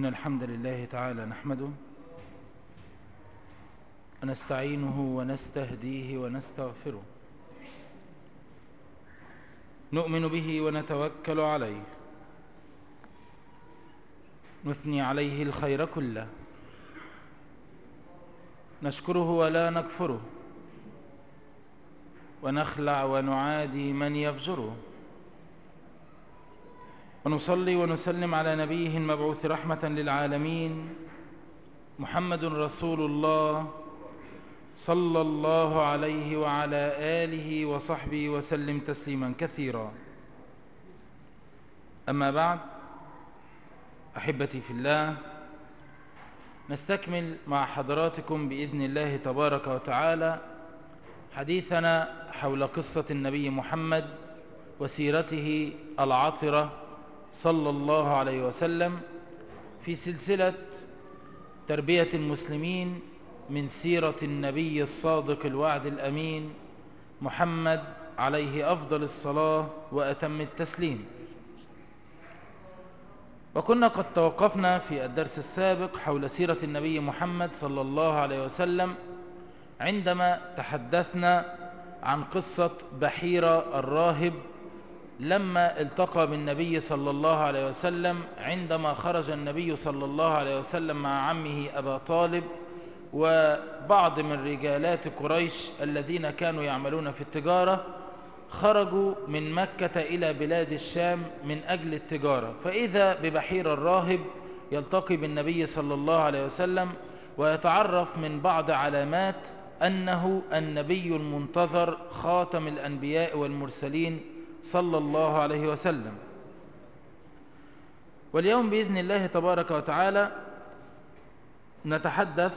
إن الحمد لله تعالى نحمده ونستعينه ونستهديه ونستغفره نؤمن به ونتوكل عليه نثني عليه الخير كله نشكره ولا نكفره ونخلع ونعادي من يفجره ونصلي ونسلم على نبيه المبعوث رحمة للعالمين محمد رسول الله صلى الله عليه وعلى آله وصحبه وسلم تسليما كثيرا أما بعد أحبتي في الله نستكمل مع حضراتكم بإذن الله تبارك وتعالى حديثنا حول قصة النبي محمد وسيرته العطرة صلى الله عليه وسلم في سلسلة تربية المسلمين من سيرة النبي الصادق الوعد الأمين محمد عليه أفضل الصلاة وأتم التسليم وكنا قد توقفنا في الدرس السابق حول سيرة النبي محمد صلى الله عليه وسلم عندما تحدثنا عن قصة بحيرة الراهب لما التقى بالنبي صلى الله عليه وسلم عندما خرج النبي صلى الله عليه وسلم مع عمه أبا طالب وبعض من رجالات قريش الذين كانوا يعملون في التجارة خرجوا من مكة إلى بلاد الشام من أجل التجارة فإذا ببحير الراهب يلتقي بالنبي صلى الله عليه وسلم ويتعرف من بعض علامات أنه النبي المنتظر خاتم الأنبياء والمرسلين صلى الله عليه وسلم واليوم بإذن الله تبارك وتعالى نتحدث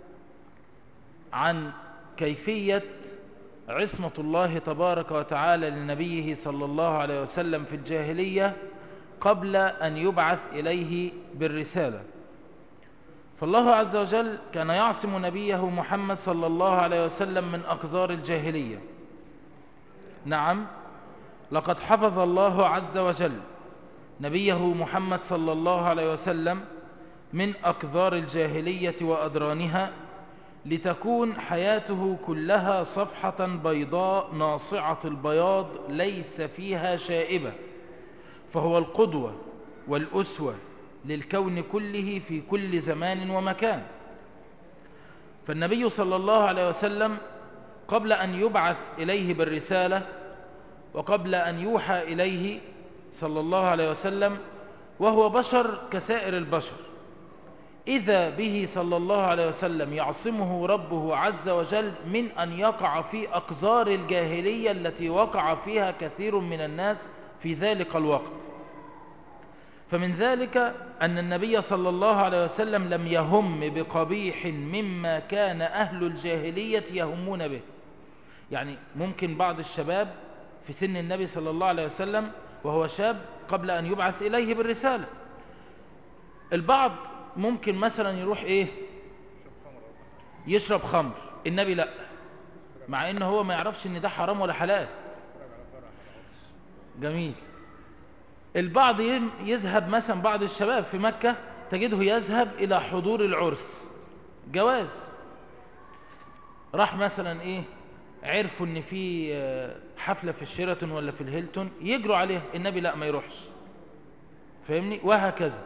عن كيفية عصمة الله تبارك وتعالى لنبيه صلى الله عليه وسلم في الجاهلية قبل أن يبعث إليه بالرسالة فالله عز وجل كان يعصم نبيه محمد صلى الله عليه وسلم من أقذار الجاهلية نعم لقد حفظ الله عز وجل نبيه محمد صلى الله عليه وسلم من أقذار الجاهلية وأدرانها لتكون حياته كلها صفحة بيضاء ناصعة البياض ليس فيها شائبة فهو القدوة والأسوة للكون كله في كل زمان ومكان فالنبي صلى الله عليه وسلم قبل أن يبعث إليه بالرسالة وقبل أن يوحى إليه صلى الله عليه وسلم وهو بشر كسائر البشر إذا به صلى الله عليه وسلم يعصمه ربه عز وجل من أن يقع في أقذار الجاهلية التي وقع فيها كثير من الناس في ذلك الوقت فمن ذلك أن النبي صلى الله عليه وسلم لم يهم بقبيح مما كان أهل الجاهلية يهمون به يعني ممكن بعض الشباب في سن النبي صلى الله عليه وسلم وهو شاب قبل أن يبعث إليه بالرسالة البعض ممكن مثلا يروح إيه يشرب خمر النبي لا مع إنه هو ما يعرفش إن ده حرام ولا حلال جميل البعض يذهب مثلا بعض الشباب في مكة تجده يذهب إلى حضور العرس جواز راح مثلا إيه عرفوا ان في حفلة في الشيراتون ولا في الهيلتون يجروا عليها النبي لا ما يروحش فاهمني وهكذا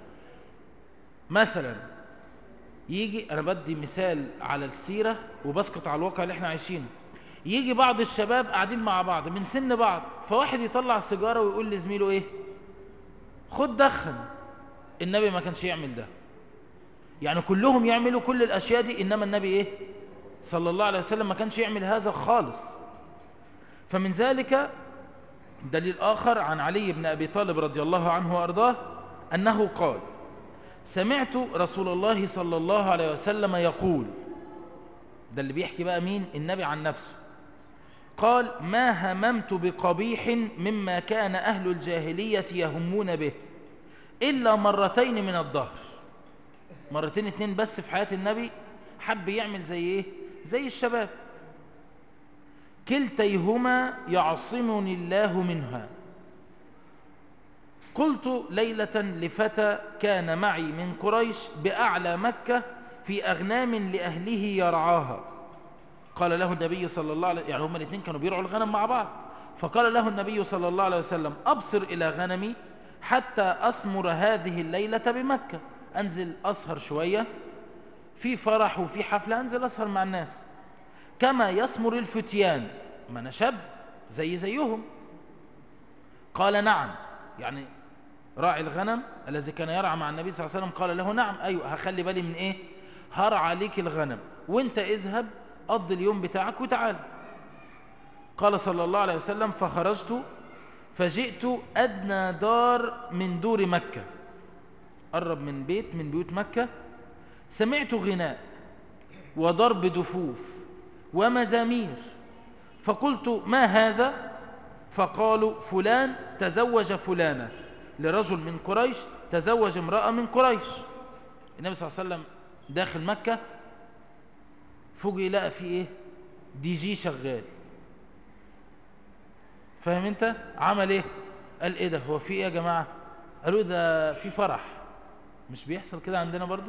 مثلا يجي انا بدي مثال على السيرة وبسقط على الواقع اللي احنا عايشينه يجي بعض الشباب قاعدين مع بعض من سن بعض فواحد يطلع سيجارة ويقول لزميله ايه خد دخن النبي ما كانش يعمل ده يعني كلهم يعملوا كل الاشياء دي انما النبي ايه صلى الله عليه وسلم ما كانش يعمل هذا خالص فمن ذلك دليل آخر عن علي بن أبي طالب رضي الله عنه وأرضاه أنه قال سمعت رسول الله صلى الله عليه وسلم يقول ده اللي بيحكي بقى مين النبي عن نفسه قال ما هممت بقبيح مما كان أهل الجاهلية يهمون به إلا مرتين من الظهر مرتين اتنين بس في حياة النبي حب يعمل زي ايه زي الشباب كلتيهما يعصمني الله منها قلت ليلة لفتى كان معي من قريش بأعلى مكة في أغنام لأهله يرعاها قال له النبي صلى الله عليه يعني هما الاثنين كانوا بيرعوا الغنم مع بعض فقال له النبي صلى الله عليه وسلم أبصر إلى غنمي حتى أسمر هذه الليلة بمكة أنزل أسهر شوية في فرح وفي حفلة أنزل أسهر مع الناس كما يسمر الفتيان ما أنا شاب زي زيهم قال نعم يعني راعي الغنم الذي كان يرعى مع النبي صلى الله عليه وسلم قال له نعم أيوة هخلي بالي من إيه هرعى عليك الغنم وانت اذهب قضي اليوم بتاعك وتعال قال صلى الله عليه وسلم فخرجت فجئت أدنى دار من دور مكة قرب من بيت من بيوت مكة سمعت غناء وضرب دفوف ومزامير فقلت ما هذا فقالوا فلان تزوج فلانة لرجل من قريش تزوج امرأة من قريش النبي صلى الله عليه وسلم داخل مكة فوجئ لقى في ايه دي جي شغال فاهم انت عمل ايه قال ايه ده هو في ايه يا جماعة قالوا ده في فرح مش بيحصل كده عندنا برضو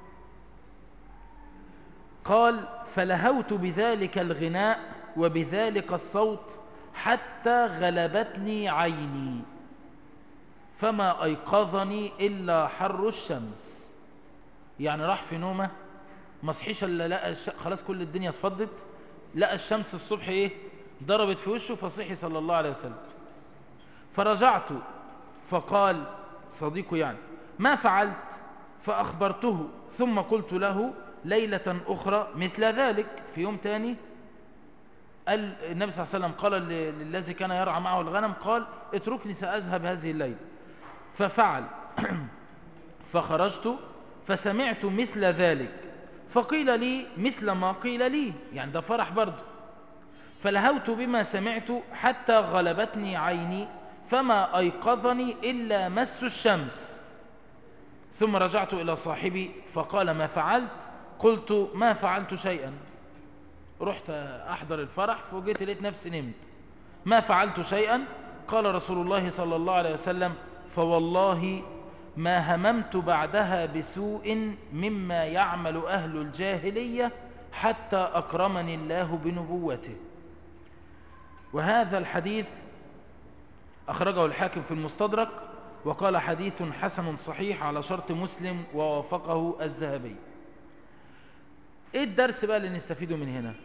قال فلهوت بذلك الغناء وبذلك الصوت حتى غلبتني عيني فما أيقظني إلا حر الشمس يعني راح في نومه ما صحيش الا لقى الش... خلاص كل الدنيا اتفضت لقى الشمس الصبح ايه ضربت في وشه فصحي صلى الله عليه وسلم فرجعت فقال صديقه يعني ما فعلت فأخبرته ثم قلت له ليلة أخرى مثل ذلك في يوم تاني قال النبي صلى الله عليه وسلم قال للذي كان يرعى معه الغنم قال اتركني سأذهب هذه الليلة ففعل فخرجت فسمعت مثل ذلك فقيل لي مثل ما قيل لي يعني ده فرح برضه فلهوت بما سمعت حتى غلبتني عيني فما أيقظني إلا مس الشمس ثم رجعت إلى صاحبي فقال ما فعلت قلت ما فعلت شيئا رحت أحضر الفرح فوجئت لقيت نفسي نمت ما فعلت شيئا قال رسول الله صلى الله عليه وسلم فوالله ما هممت بعدها بسوء مما يعمل أهل الجاهلية حتى أكرمني الله بنبوته وهذا الحديث أخرجه الحاكم في المستدرك وقال حديث حسن صحيح على شرط مسلم ووافقه الذهبي ايه الدرس بقى اللي نستفيده من هنا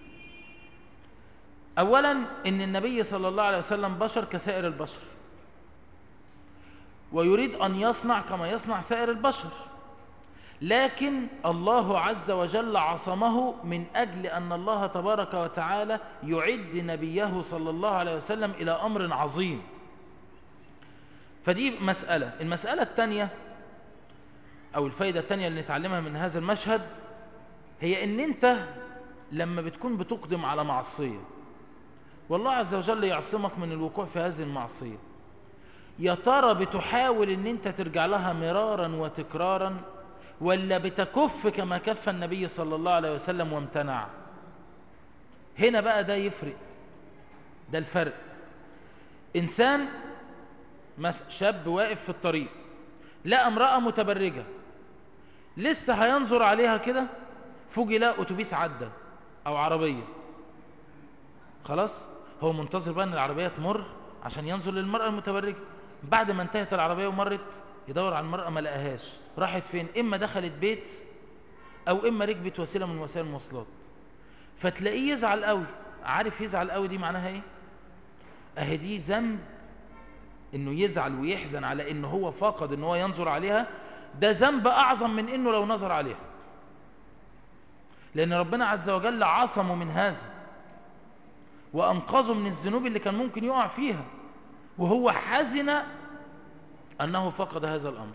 اولا ان النبي صلى الله عليه وسلم بشر كسائر البشر ويريد ان يصنع كما يصنع سائر البشر لكن الله عز وجل عصمه من اجل ان الله تبارك وتعالى يعد نبيه صلى الله عليه وسلم الى امر عظيم فدي مسألة المسألة الثانية او الفايدة الثانية اللي نتعلمها من هذا المشهد هي ان انت لما بتكون بتقدم على معصية والله عز وجل يعصمك من الوقوع في هذه المعصية يا ترى بتحاول ان انت ترجع لها مرارا وتكرارا ولا بتكف كما كف النبي صلى الله عليه وسلم وامتنع هنا بقى ده يفرق ده الفرق انسان شاب واقف في الطريق لقى امرأة متبرجة لسه هينظر عليها كده فوجئ لقى اتوبيس عدى او عربية خلاص هو منتظر بقى ان العربية تمر عشان ينظر للمرأة المتبرجة بعد ما انتهت العربية ومرت يدور على المرأة ما لقاهاش راحت فين اما دخلت بيت او اما ركبت وسيلة من وسائل المواصلات فتلاقيه يزعل قوي عارف يزعل قوي دي معناها ايه اهي دي ذنب انه يزعل ويحزن على انه هو فقد ان هو ينظر عليها ده ذنب اعظم من انه لو نظر عليها لان ربنا عز وجل عصمه من هذا وانقذه من الذنوب اللي كان ممكن يقع فيها وهو حزن انه فقد هذا الامر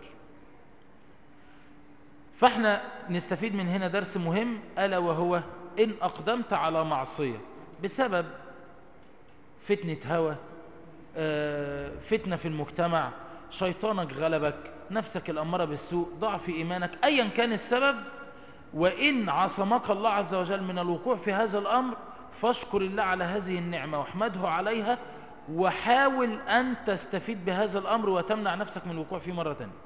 فاحنا نستفيد من هنا درس مهم الا وهو ان اقدمت على معصيه بسبب فتنه هوى فتنة في المجتمع شيطانك غلبك نفسك الأمارة بالسوء ضعف إيمانك أيا كان السبب وإن عصمك الله عز وجل من الوقوع في هذا الأمر فاشكر الله على هذه النعمة واحمده عليها وحاول أن تستفيد بهذا الأمر وتمنع نفسك من الوقوع فيه مرة تانية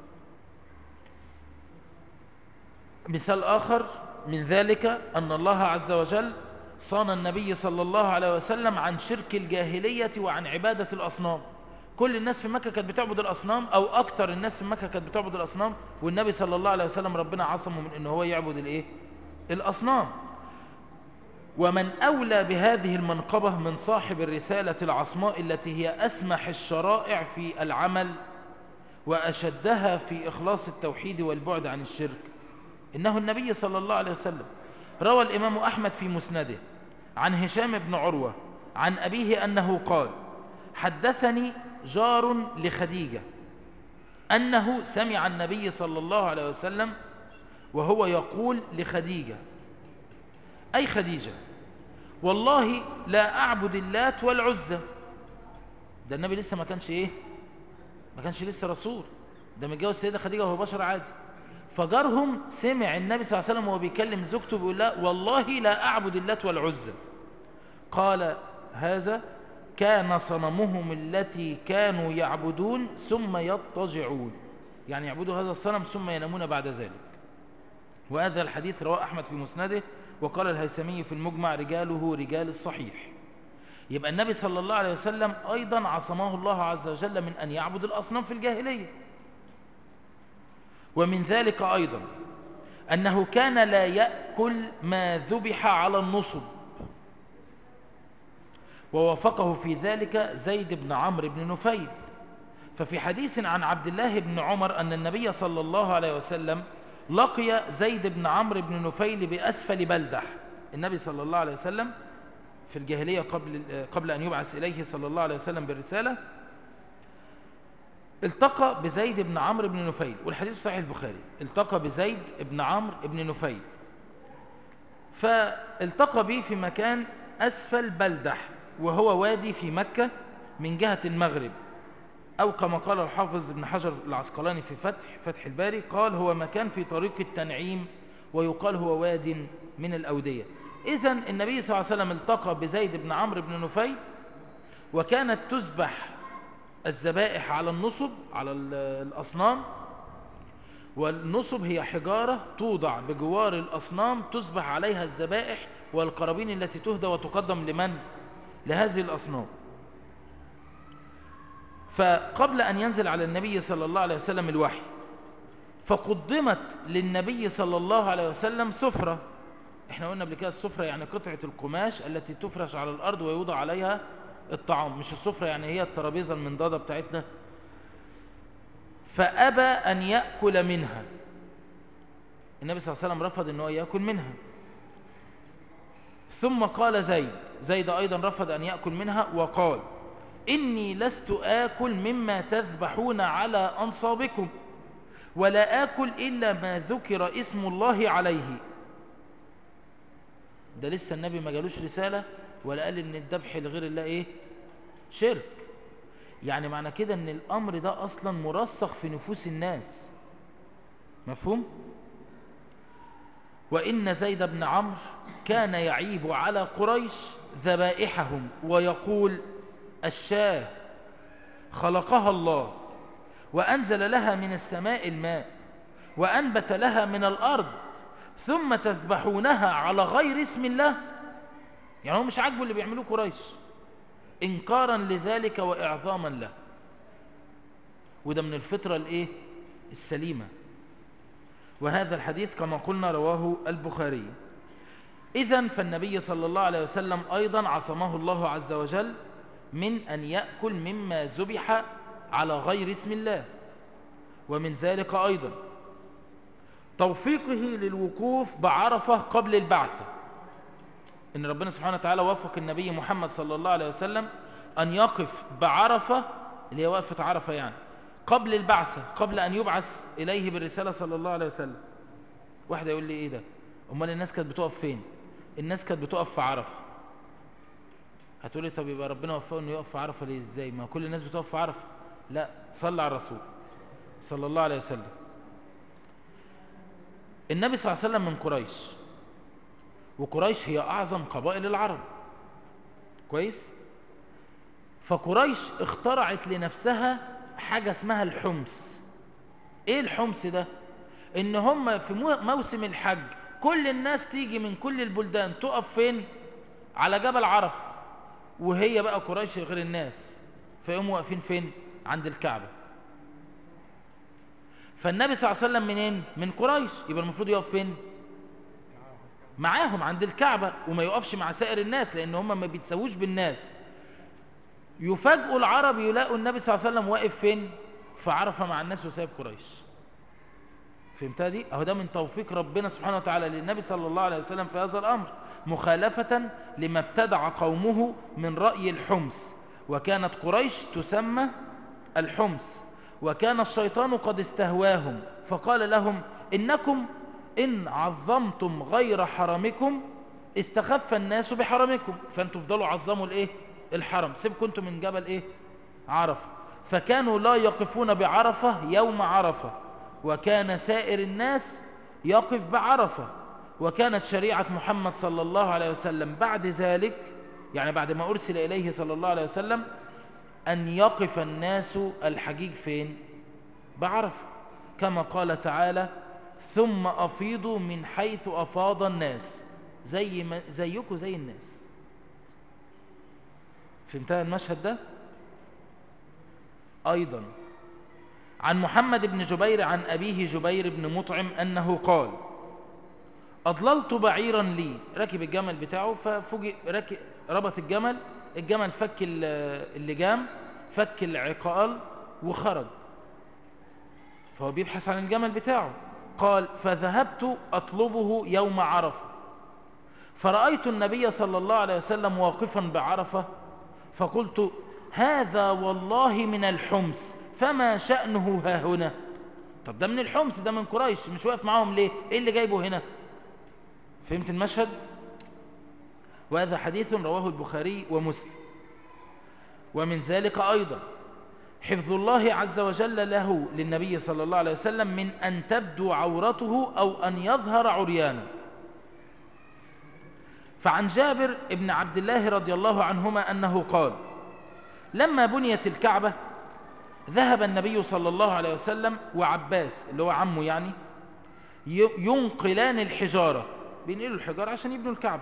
مثال آخر من ذلك أن الله عز وجل صان النبي صلى الله عليه وسلم عن شرك الجاهلية وعن عبادة الأصنام كل الناس في مكة كانت بتعبد الأصنام أو أكتر الناس في مكة كانت بتعبد الأصنام والنبي صلى الله عليه وسلم ربنا عصمه من أنه هو يعبد الإيه؟ الأصنام ومن أولى بهذه المنقبة من صاحب الرسالة العصماء التي هي أسمح الشرائع في العمل وأشدها في إخلاص التوحيد والبعد عن الشرك إنه النبي صلى الله عليه وسلم روى الإمام أحمد في مسنده عن هشام بن عروة عن أبيه أنه قال حدثني جار لخديجة أنه سمع النبي صلى الله عليه وسلم وهو يقول لخديجة أي خديجة والله لا أعبد اللات والعزة ده النبي لسه ما كانش إيه ما كانش لسه رسول ده متجوز السيدة خديجة وهو بشر عادي فجارهم سمع النبي صلى الله عليه وسلم وهو بيكلم زوجته بيقول لا والله لا أعبد اللات والعزة قال هذا كان صنمهم التي كانوا يعبدون ثم يضطجعون يعني يعبدوا هذا الصنم ثم ينامون بعد ذلك وهذا الحديث رواه أحمد في مسنده وقال الهيثمي في المجمع رجاله رجال الصحيح يبقى النبي صلى الله عليه وسلم أيضا عصمه الله عز وجل من أن يعبد الأصنام في الجاهلية ومن ذلك أيضا أنه كان لا يأكل ما ذبح على النصب ووافقه في ذلك زيد بن عمرو بن نفيل ففي حديث عن عبد الله بن عمر أن النبي صلى الله عليه وسلم لقي زيد بن عمرو بن نفيل بأسفل بلدح النبي صلى الله عليه وسلم في الجاهلية قبل, قبل أن يبعث إليه صلى الله عليه وسلم بالرسالة التقى بزيد بن عمرو بن نفيل والحديث في صحيح البخاري التقى بزيد بن عمرو بن نفيل فالتقى به في مكان أسفل بلدح وهو وادي في مكة من جهة المغرب أو كما قال الحافظ ابن حجر العسقلاني في فتح فتح الباري قال هو مكان في طريق التنعيم ويقال هو واد من الأودية إذا النبي صلى الله عليه وسلم التقى بزيد بن عمرو بن نفيل وكانت تذبح الذبائح على النصب على الأصنام والنصب هي حجارة توضع بجوار الأصنام تذبح عليها الذبائح والقرابين التي تهدى وتقدم لمن؟ لهذه الأصنام فقبل أن ينزل على النبي صلى الله عليه وسلم الوحي فقدمت للنبي صلى الله عليه وسلم سفرة احنا قلنا قبل كده السفرة يعني قطعة القماش التي تفرش على الأرض ويوضع عليها الطعام مش السفرة يعني هي الترابيزة المنضدة بتاعتنا فأبى أن يأكل منها النبي صلى الله عليه وسلم رفض أنه يأكل منها ثم قال زيد زيد أيضا رفض أن يأكل منها وقال إني لست آكل مما تذبحون على أنصابكم ولا آكل إلا ما ذكر اسم الله عليه ده لسه النبي ما جالوش رسالة ولا قال إن الذبح لغير الله إيه شرك يعني معنى كده إن الأمر ده أصلا مرسخ في نفوس الناس مفهوم؟ وإن زيد بن عمرو كان يعيب على قريش ذبائحهم ويقول الشاه خلقها الله وأنزل لها من السماء الماء وأنبت لها من الأرض ثم تذبحونها على غير اسم الله يعني هو مش عاجبه اللي بيعملوه قريش إنكارا لذلك وإعظاما له وده من الفطرة الإيه؟ السليمة وهذا الحديث كما قلنا رواه البخاري إذا فالنبي صلى الله عليه وسلم أيضا عصمه الله عز وجل من أن يأكل مما ذبح على غير اسم الله ومن ذلك أيضا توفيقه للوقوف بعرفة قبل البعثة إن ربنا سبحانه وتعالى وفق النبي محمد صلى الله عليه وسلم أن يقف بعرفة اللي هي وقفة عرفة يعني قبل البعثة قبل أن يبعث إليه بالرسالة صلى الله عليه وسلم واحد يقول لي إيه ده أمال الناس كانت بتقف فين الناس كانت بتقف في عرفة هتقول لي طب يبقى ربنا وفقه انه يقف في عرفة ليه ازاي ما كل الناس بتقف في عرفة لا صلى على الرسول صلى الله عليه وسلم النبي صلى الله عليه وسلم من قريش وقريش هي أعظم قبائل العرب كويس فقريش اخترعت لنفسها حاجة اسمها الحمص ايه الحمص ده ان هم في موسم الحج كل الناس تيجي من كل البلدان تقف فين على جبل عرفة وهي بقى قريش غير الناس فيقوموا واقفين فين عند الكعبة فالنبي صلى الله عليه وسلم منين من قريش يبقى المفروض يقف فين معاهم عند الكعبة وما يقفش مع سائر الناس لان هم ما بيتسووش بالناس يفاجئوا العرب يلاقوا النبي صلى الله عليه وسلم واقف فين في عرفة مع الناس وسايب قريش فهمتها دي اهو ده من توفيق ربنا سبحانه وتعالى للنبي صلى الله عليه وسلم في هذا الامر مخالفة لما ابتدع قومه من رأي الحمص وكانت قريش تسمى الحمص وكان الشيطان قد استهواهم فقال لهم إنكم إن عظمتم غير حرمكم استخف الناس بحرمكم فانتوا فضلوا عظموا الايه الحرم سيبكم انتم من جبل ايه عرفة فكانوا لا يقفون بعرفة يوم عرفة وكان سائر الناس يقف بعرفة وكانت شريعة محمد صلى الله عليه وسلم بعد ذلك يعني بعد ما أرسل إليه صلى الله عليه وسلم أن يقف الناس الحجيج فين بعرفة كما قال تعالى ثم أفيضوا من حيث أفاض الناس زي ما زيكم زي الناس فهمتها المشهد ده أيضا عن محمد بن جبير عن أبيه جبير بن مطعم أنه قال أضللت بعيرا لي ركب الجمل بتاعه ففوجئ ركب ربط الجمل الجمل فك اللجام فك العقال وخرج فهو بيبحث عن الجمل بتاعه قال فذهبت أطلبه يوم عرفة فرأيت النبي صلى الله عليه وسلم واقفا بعرفة فقلت هذا والله من الحمص فما شأنه ها هنا طب ده من الحمص ده من قريش مش واقف معاهم ليه ايه اللي جايبه هنا فهمت المشهد وهذا حديث رواه البخاري ومسلم ومن ذلك أيضا حفظ الله عز وجل له للنبي صلى الله عليه وسلم من أن تبدو عورته أو أن يظهر عريانا فعن جابر ابن عبد الله رضي الله عنهما أنه قال لما بنيت الكعبة ذهب النبي صلى الله عليه وسلم وعباس اللي هو عمه يعني ينقلان الحجارة بينقلوا الحجارة عشان يبنوا الكعبة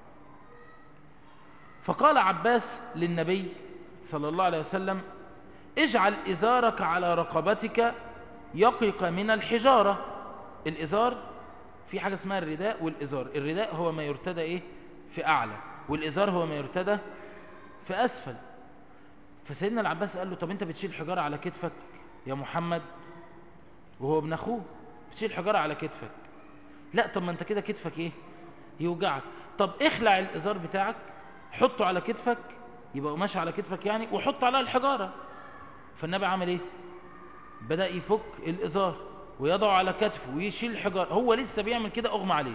فقال عباس للنبي صلى الله عليه وسلم اجعل إزارك على رقبتك يقيك من الحجارة الإزار في حاجة اسمها الرداء والإزار الرداء هو ما يرتدى إيه في أعلى والإزار هو ما يرتدى في أسفل فسيدنا العباس قال له طب انت بتشيل حجارة على كتفك يا محمد وهو ابن اخوه بتشيل حجارة على كتفك لا طب ما انت كده كتفك ايه يوجعك طب اخلع الازار بتاعك حطه على كتفك يبقى ماشي على كتفك يعني وحط عليها الحجارة فالنبي عمل ايه بدأ يفك الازار ويضعه على كتفه ويشيل الحجارة هو لسه بيعمل كده اغمى عليه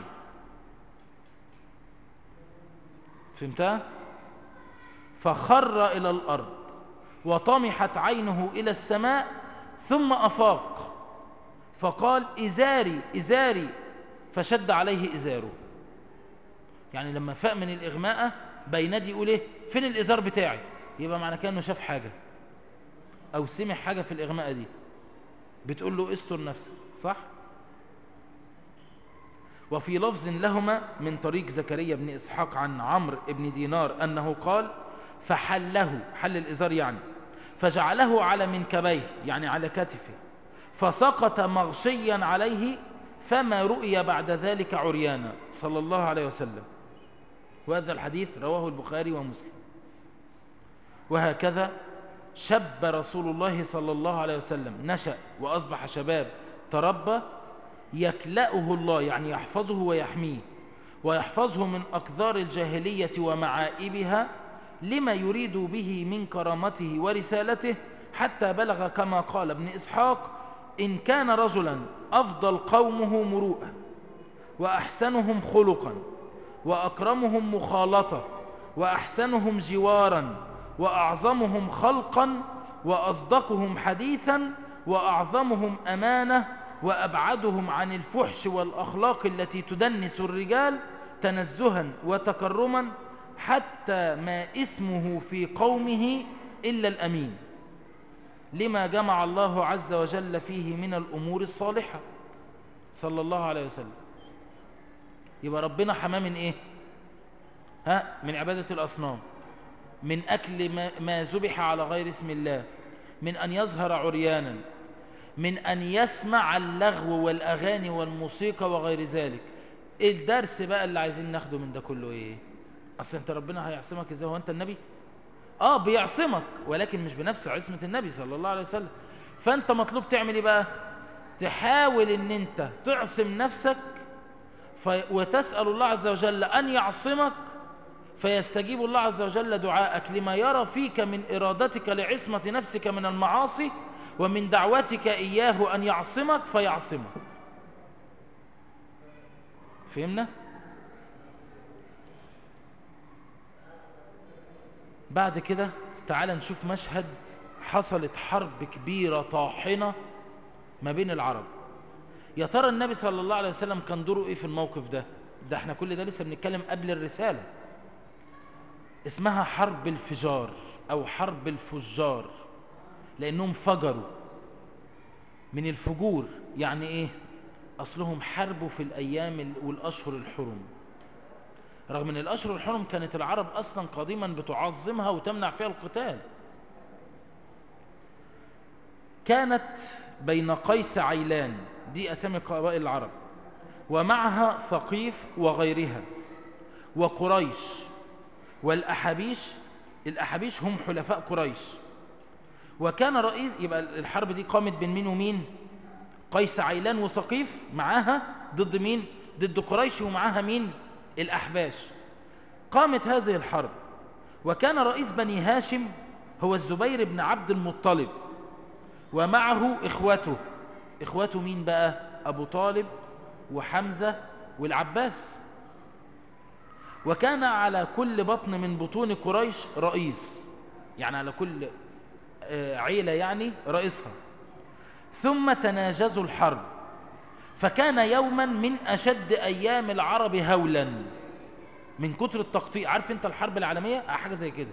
فهمتها فخر الى الارض وطمحت عينه إلى السماء ثم أفاق فقال إزاري إزاري فشد عليه إزاره يعني لما فاق من الإغماء بينادي يقول إيه فين الإزار بتاعي يبقى معنى كأنه شاف حاجة أو سمع حاجة في الإغماء دي بتقول له استر نفسك صح وفي لفظ لهما من طريق زكريا بن إسحاق عن عمرو بن دينار أنه قال فحله حل الإزار يعني فجعله على منكبيه يعني على كتفه فسقط مغشيا عليه فما رؤي بعد ذلك عريانا صلى الله عليه وسلم وهذا الحديث رواه البخاري ومسلم وهكذا شب رسول الله صلى الله عليه وسلم نشأ وأصبح شباب تربى يكلأه الله يعني يحفظه ويحميه ويحفظه من أقذار الجاهلية ومعائبها لما يريد به من كرامته ورسالته حتى بلغ كما قال ابن إسحاق إن كان رجلا أفضل قومه مروءة وأحسنهم خلقا وأكرمهم مخالطة وأحسنهم جوارا وأعظمهم خلقا وأصدقهم حديثا وأعظمهم أمانة وأبعدهم عن الفحش والأخلاق التي تدنس الرجال تنزها وتكرما حتى ما اسمه في قومه إلا الأمين لما جمع الله عز وجل فيه من الأمور الصالحة صلى الله عليه وسلم يبقى ربنا حماه من إيه ها من عبادة الأصنام من أكل ما, ما ذبح على غير اسم الله من أن يظهر عريانا من أن يسمع اللغو والأغاني والموسيقى وغير ذلك الدرس بقى اللي عايزين ناخده من ده كله إيه أصل أنت ربنا هيعصمك إزاي هو أنت النبي آه بيعصمك ولكن مش بنفس عصمة النبي صلى الله عليه وسلم فأنت مطلوب تعمل إيه بقى تحاول أن أنت تعصم نفسك في وتسأل الله عز وجل أن يعصمك فيستجيب الله عز وجل دعاءك لما يرى فيك من إرادتك لعصمة نفسك من المعاصي ومن دعوتك إياه أن يعصمك فيعصمك فهمنا؟ بعد كده تعال نشوف مشهد حصلت حرب كبيرة طاحنة ما بين العرب يا ترى النبي صلى الله عليه وسلم كان دوره ايه في الموقف ده ده احنا كل ده لسه بنتكلم قبل الرسالة اسمها حرب الفجار او حرب الفجار لانهم فجروا من الفجور يعني ايه اصلهم حربوا في الايام والاشهر الحرم رغم ان الاشهر الحرم كانت العرب اصلا قديما بتعظمها وتمنع فيها القتال كانت بين قيس عيلان دي اسامي قبائل العرب ومعها ثقيف وغيرها وقريش والاحابيش الاحابيش هم حلفاء قريش وكان رئيس يبقى الحرب دي قامت بين مين ومين قيس عيلان وثقيف معاها ضد مين ضد قريش ومعاها مين الأحباش قامت هذه الحرب وكان رئيس بني هاشم هو الزبير بن عبد المطلب ومعه إخوته إخوته مين بقى أبو طالب وحمزة والعباس وكان على كل بطن من بطون قريش رئيس يعني على كل عيلة يعني رئيسها ثم تناجزوا الحرب فكان يوما من أشد أيام العرب هولا من كتر التقطيع عارف انت الحرب العالمية حاجة زي كده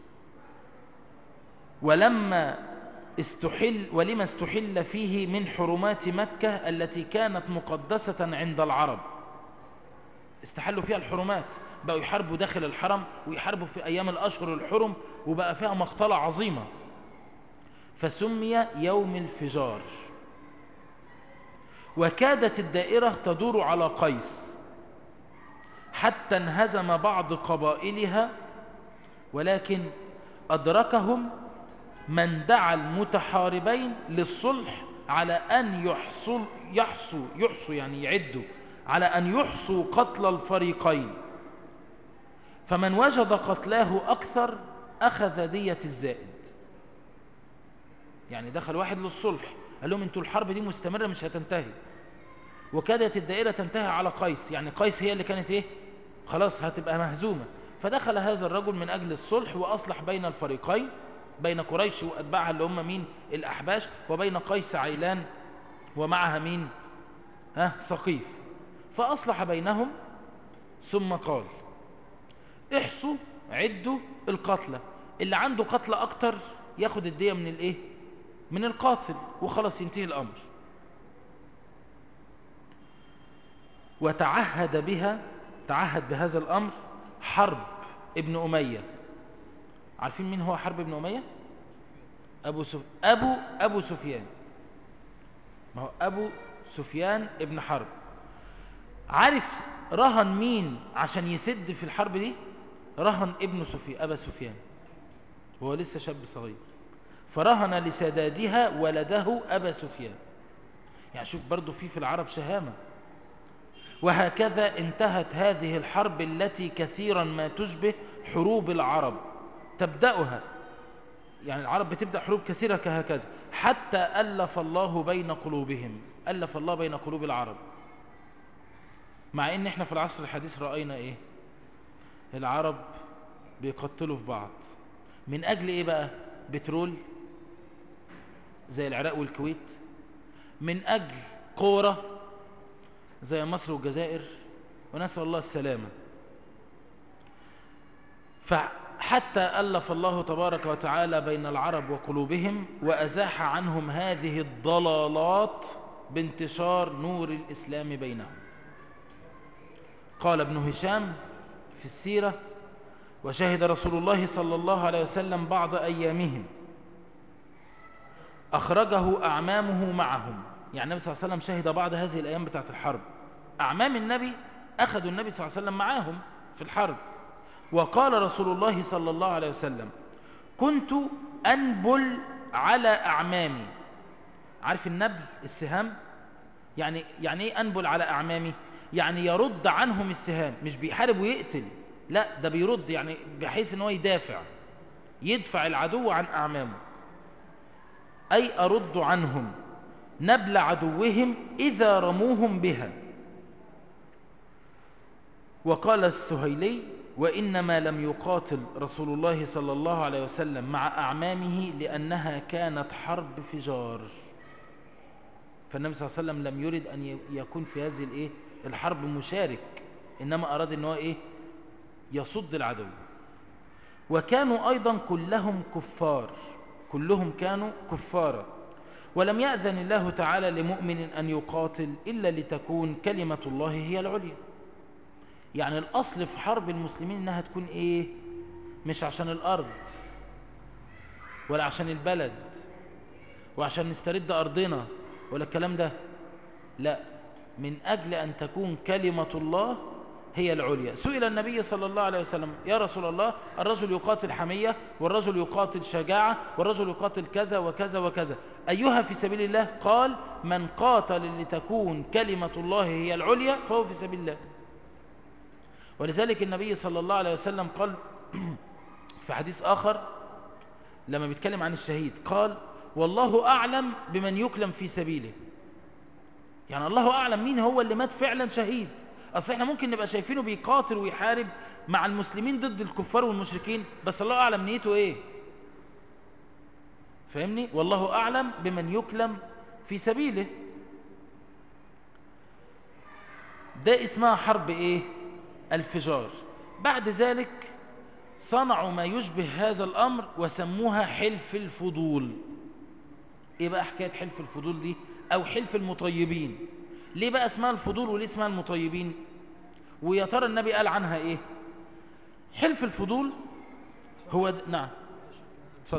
ولما استحل ولما استحل فيه من حرمات مكة التي كانت مقدسة عند العرب استحلوا فيها الحرمات بقوا يحاربوا داخل الحرم ويحاربوا في أيام الأشهر الحرم وبقى فيها مقتلة عظيمة فسمي يوم الفجار وكادت الدائرة تدور على قيس حتى انهزم بعض قبائلها ولكن أدركهم من دعا المتحاربين للصلح على أن يحصل يحصوا يحصوا يعني يعدوا على أن يحصوا قتل الفريقين فمن وجد قتلاه أكثر أخذ دية الزائد يعني دخل واحد للصلح قال لهم انتوا الحرب دي مستمرة مش هتنتهي وكادت الدائرة تنتهي على قيس يعني قيس هي اللي كانت ايه خلاص هتبقى مهزومة فدخل هذا الرجل من أجل الصلح وأصلح بين الفريقين بين قريش وأتباعها اللي هم مين الأحباش وبين قيس عيلان ومعها مين ها سقيف فأصلح بينهم ثم قال احصوا عدوا القتلى اللي عنده قتلى أكتر ياخد الدية من الايه من القاتل وخلاص ينتهي الأمر وتعهد بها تعهد بهذا الأمر حرب ابن أمية عارفين مين هو حرب ابن أمية أبو, سف... أبو, أبو سفيان ما هو أبو سفيان ابن حرب عارف رهن مين عشان يسد في الحرب دي رهن ابن سفيان أبا سفيان وهو لسه شاب صغير فرهن لسدادها ولده أبا سفيان يعني شوف برضو في في العرب شهامة وهكذا انتهت هذه الحرب التي كثيرا ما تشبه حروب العرب تبدأها يعني العرب بتبدأ حروب كثيرة كهكذا حتى ألف الله بين قلوبهم ألف الله بين قلوب العرب مع ان احنا في العصر الحديث رأينا ايه العرب بيقتلوا في بعض من اجل ايه بقى بترول زي العراق والكويت من اجل قورة زي مصر والجزائر ونسأل الله السلامة حتى ألف الله تبارك وتعالى بين العرب وقلوبهم وأزاح عنهم هذه الضلالات بانتشار نور الإسلام بينهم قال ابن هشام في السيرة وشهد رسول الله صلى الله عليه وسلم بعض أيامهم أخرجه أعمامه معهم يعني النبي صلى الله عليه وسلم شهد بعض هذه الأيام بتاعت الحرب أعمام النبي أخذوا النبي صلى الله عليه وسلم معاهم في الحرب وقال رسول الله صلى الله عليه وسلم كنت أنبل على أعمامي عارف النبل السهام يعني يعني ايه أنبل على أعمامي يعني يرد عنهم السهام مش بيحارب ويقتل لا ده بيرد يعني بحيث ان هو يدافع يدفع العدو عن أعمامه أي أرد عنهم نبل عدوهم إذا رموهم بها وقال السهيلي وإنما لم يقاتل رسول الله صلى الله عليه وسلم مع أعمامه لأنها كانت حرب فجار فالنبي صلى الله عليه وسلم لم يرد أن يكون في هذه الإيه؟ الحرب مشارك إنما أراد أنه إيه؟ يصد العدو وكانوا أيضا كلهم كفار كلهم كانوا كفارا ولم يأذن الله تعالى لمؤمن أن يقاتل إلا لتكون كلمة الله هي العليا يعني الأصل في حرب المسلمين إنها تكون إيه مش عشان الأرض ولا عشان البلد وعشان نسترد أرضنا ولا الكلام ده لا من أجل أن تكون كلمة الله هي العليا سئل النبي صلى الله عليه وسلم يا رسول الله الرجل يقاتل حمية والرجل يقاتل شجاعة والرجل يقاتل كذا وكذا وكذا أيها في سبيل الله قال من قاتل لتكون كلمة الله هي العليا فهو في سبيل الله ولذلك النبي صلى الله عليه وسلم قال في حديث آخر لما بيتكلم عن الشهيد قال والله أعلم بمن يكلم في سبيله يعني الله أعلم مين هو اللي مات فعلا شهيد أصل احنا ممكن نبقى شايفينه بيقاتل ويحارب مع المسلمين ضد الكفار والمشركين بس الله أعلم نيته ايه فاهمني والله أعلم بمن يكلم في سبيله ده اسمها حرب ايه الفجار بعد ذلك صنعوا ما يشبه هذا الأمر وسموها حلف الفضول ايه بقى حكاية حلف الفضول دي او حلف المطيبين ليه بقى اسمها الفضول وليه اسمها المطيبين ويا ترى النبي قال عنها ايه حلف الفضول هو د... نعم اتفضل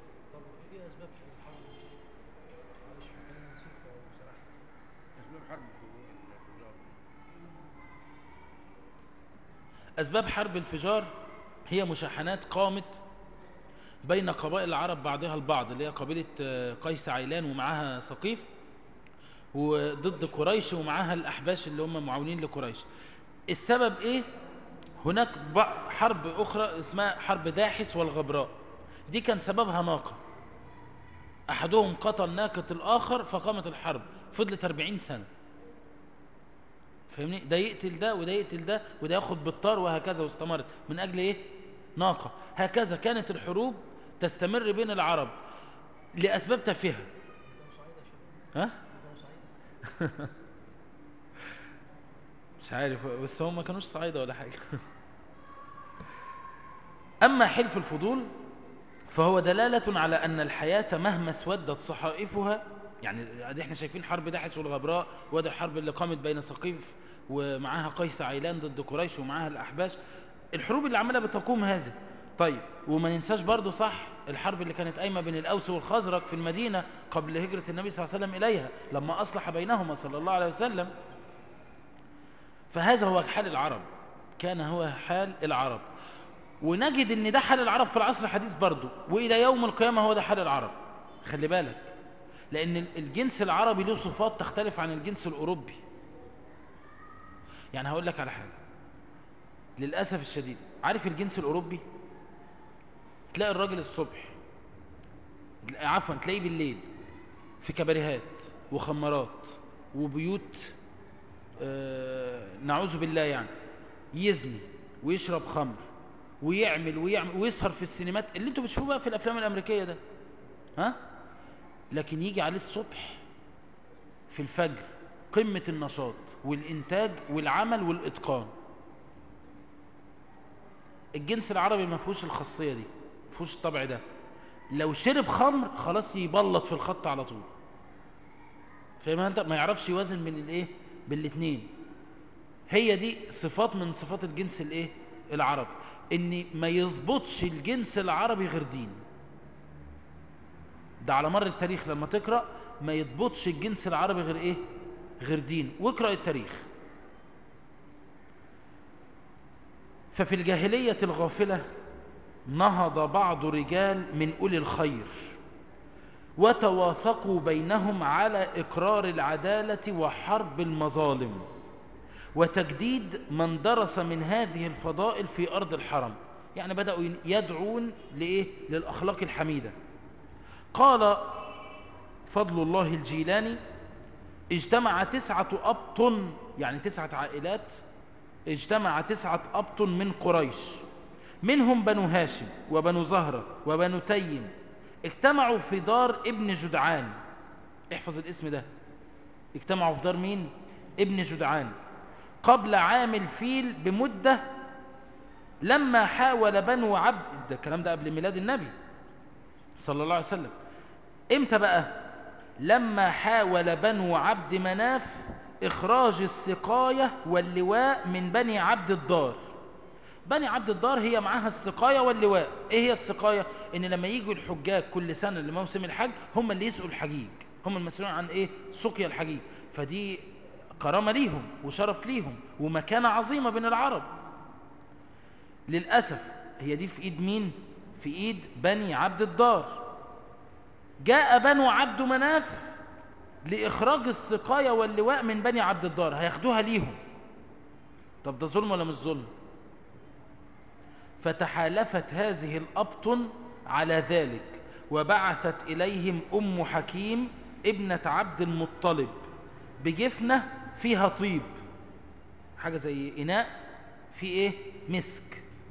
أسباب حرب الفجار هي مشاحنات قامت بين قبائل العرب بعضها البعض اللي هي قبيلة قيس عيلان ومعاها سقيف وضد قريش ومعاها الأحباش اللي هم معاونين لقريش السبب إيه؟ هناك حرب أخرى اسمها حرب داحس والغبراء دي كان سببها ناقة أحدهم قتل ناقة الآخر فقامت الحرب فضلت 40 سنة فاهمني ده يقتل ده وده يقتل ده وده ياخد بالطار وهكذا واستمرت من أجل إيه ناقة هكذا كانت الحروب تستمر بين العرب لأسباب تافهة ها مش عارف بس هم ما كانوش صعيدة ولا حاجة أما حلف الفضول فهو دلالة على أن الحياة مهما اسودت صحائفها يعني احنا شايفين حرب داحس والغبراء وده الحرب اللي قامت بين سقيف ومعاها قيس عيلان ضد قريش ومعاها الأحباش الحروب اللي عمالة بتقوم هذه طيب وما ننساش برضو صح الحرب اللي كانت قايمة بين الأوس والخزرج في المدينة قبل هجرة النبي صلى الله عليه وسلم إليها لما أصلح بينهما صلى الله عليه وسلم فهذا هو حال العرب كان هو حال العرب ونجد ان ده حال العرب في العصر الحديث برضو وإلى يوم القيامة هو ده حال العرب خلي بالك لأن الجنس العربي له صفات تختلف عن الجنس الأوروبي يعني هقول لك على حاجة للأسف الشديد عارف الجنس الأوروبي تلاقي الراجل الصبح عفوا تلاقيه بالليل في كباريهات وخمارات وبيوت آه نعوذ بالله يعني يزني ويشرب خمر ويعمل ويعمل ويسهر في السينمات اللي انتوا بتشوفوه بقى في الافلام الامريكيه ده ها لكن يجي عليه الصبح في الفجر قمه النشاط والانتاج والعمل والاتقان الجنس العربي ما فيهوش الخاصية دي ما فيهوش الطبع ده لو شرب خمر خلاص يبلط في الخط على طول فاهم انت ما يعرفش يوازن بين الايه بالاثنين هي دي صفات من صفات الجنس الايه العربي ان ما يظبطش الجنس العربي غير دين ده على مر التاريخ لما تقرأ ما يضبطش الجنس العربي غير ايه غير دين واقرأ التاريخ ففي الجاهلية الغافلة نهض بعض رجال من أولي الخير وتواثقوا بينهم على إقرار العدالة وحرب المظالم وتجديد من درس من هذه الفضائل في أرض الحرم يعني بدأوا يدعون لإيه؟ للأخلاق الحميدة قال فضل الله الجيلاني اجتمع تسعة أبطن يعني تسعة عائلات اجتمع تسعة أبطن من قريش منهم بنو هاشم وبنو زهرة وبنو تيم اجتمعوا في دار ابن جدعان احفظ الاسم ده اجتمعوا في دار مين ابن جدعان قبل عام الفيل بمدة لما حاول بنو عبد ده الكلام ده قبل ميلاد النبي صلى الله عليه وسلم امتى بقى لما حاول بنو عبد مناف إخراج السقاية واللواء من بني عبد الدار بني عبد الدار هي معاها السقاية واللواء ايه هي السقاية ان لما يجوا الحجاج كل سنة لموسم الحج هم اللي يسقوا الحجيج هم المسؤولين عن ايه سقيا الحجيج فدي كرامة ليهم وشرف ليهم ومكانة عظيمة بين العرب للأسف هي دي في ايد مين في ايد بني عبد الدار جاء بنو عبد مناف لإخراج السقاية واللواء من بني عبد الدار هياخدوها ليهم طب ده ظلم ولا مش ظلم فتحالفت هذه الأبطن على ذلك وبعثت إليهم أم حكيم ابنة عبد المطلب بجفنة فيها طيب حاجة زي إناء في إيه مسك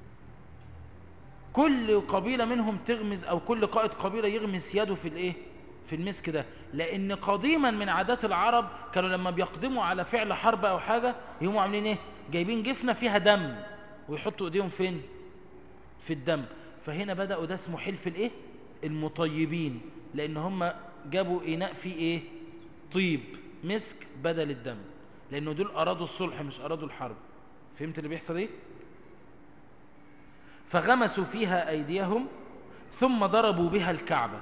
كل قبيلة منهم تغمز أو كل قائد قبيلة يغمس يده في الإيه في المسك ده لأن قديما من عادات العرب كانوا لما بيقدموا على فعل حرب أو حاجة يقوموا عاملين إيه جايبين جفنة فيها دم ويحطوا إيديهم فين في الدم فهنا بدأوا ده اسمه حلف الإيه المطيبين لأن هم جابوا إناء فيه إيه طيب مسك بدل الدم لأنه دول أرادوا الصلح مش أرادوا الحرب فهمت اللي بيحصل إيه فغمسوا فيها أيديهم ثم ضربوا بها الكعبة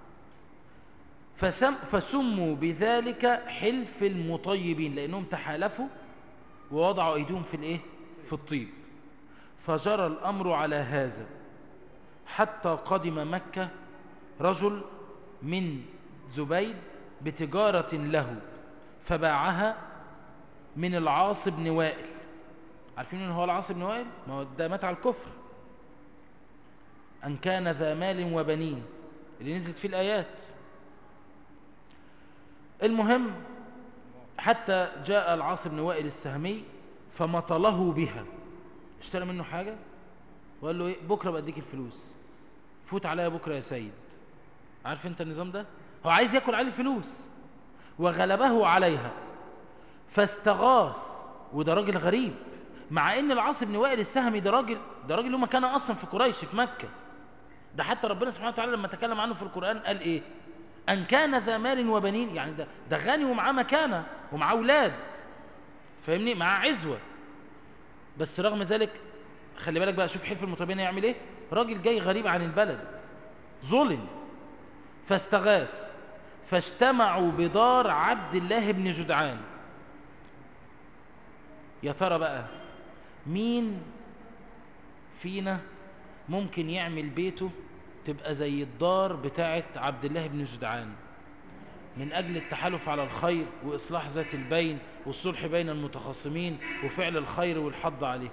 فسم فسموا بذلك حلف المطيبين لأنهم تحالفوا ووضعوا أيديهم في الإيه؟ في الطيب فجرى الأمر على هذا حتى قدم مكة رجل من زبيد بتجارة له فباعها من العاص بن وائل عارفين ان هو العاص بن وائل ما هو ده مات على الكفر أن كان ذا مال وبنين اللي نزلت فيه الآيات المهم حتى جاء العاص بن وائل السهمي فمطله بها اشترى منه حاجة وقال له ايه بكرة بديك الفلوس فوت عليا بكرة يا سيد عارف انت النظام ده هو عايز ياكل عليه الفلوس وغلبه عليها فاستغاث وده راجل غريب مع ان العاص بن وائل السهمي ده راجل ده راجل له مكانه اصلا في قريش في مكه ده حتى ربنا سبحانه وتعالى لما تكلم عنه في القران قال ايه ان كان ذا مال وبنين يعني ده ده غني ومعاه مكانه ومعاه اولاد فاهمني معاه عزوه بس رغم ذلك خلي بالك بقى شوف حلف المطيبين يعمل ايه راجل جاي غريب عن البلد ظلم فاستغاث فاجتمعوا بدار عبد الله بن جدعان يا ترى بقى مين فينا ممكن يعمل بيته تبقى زي الدار بتاعت عبد الله بن جدعان من أجل التحالف على الخير وإصلاح ذات البين والصلح بين المتخاصمين وفعل الخير والحض عليه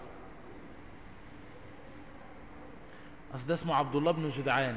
أصل ده اسمه عبد الله بن جدعان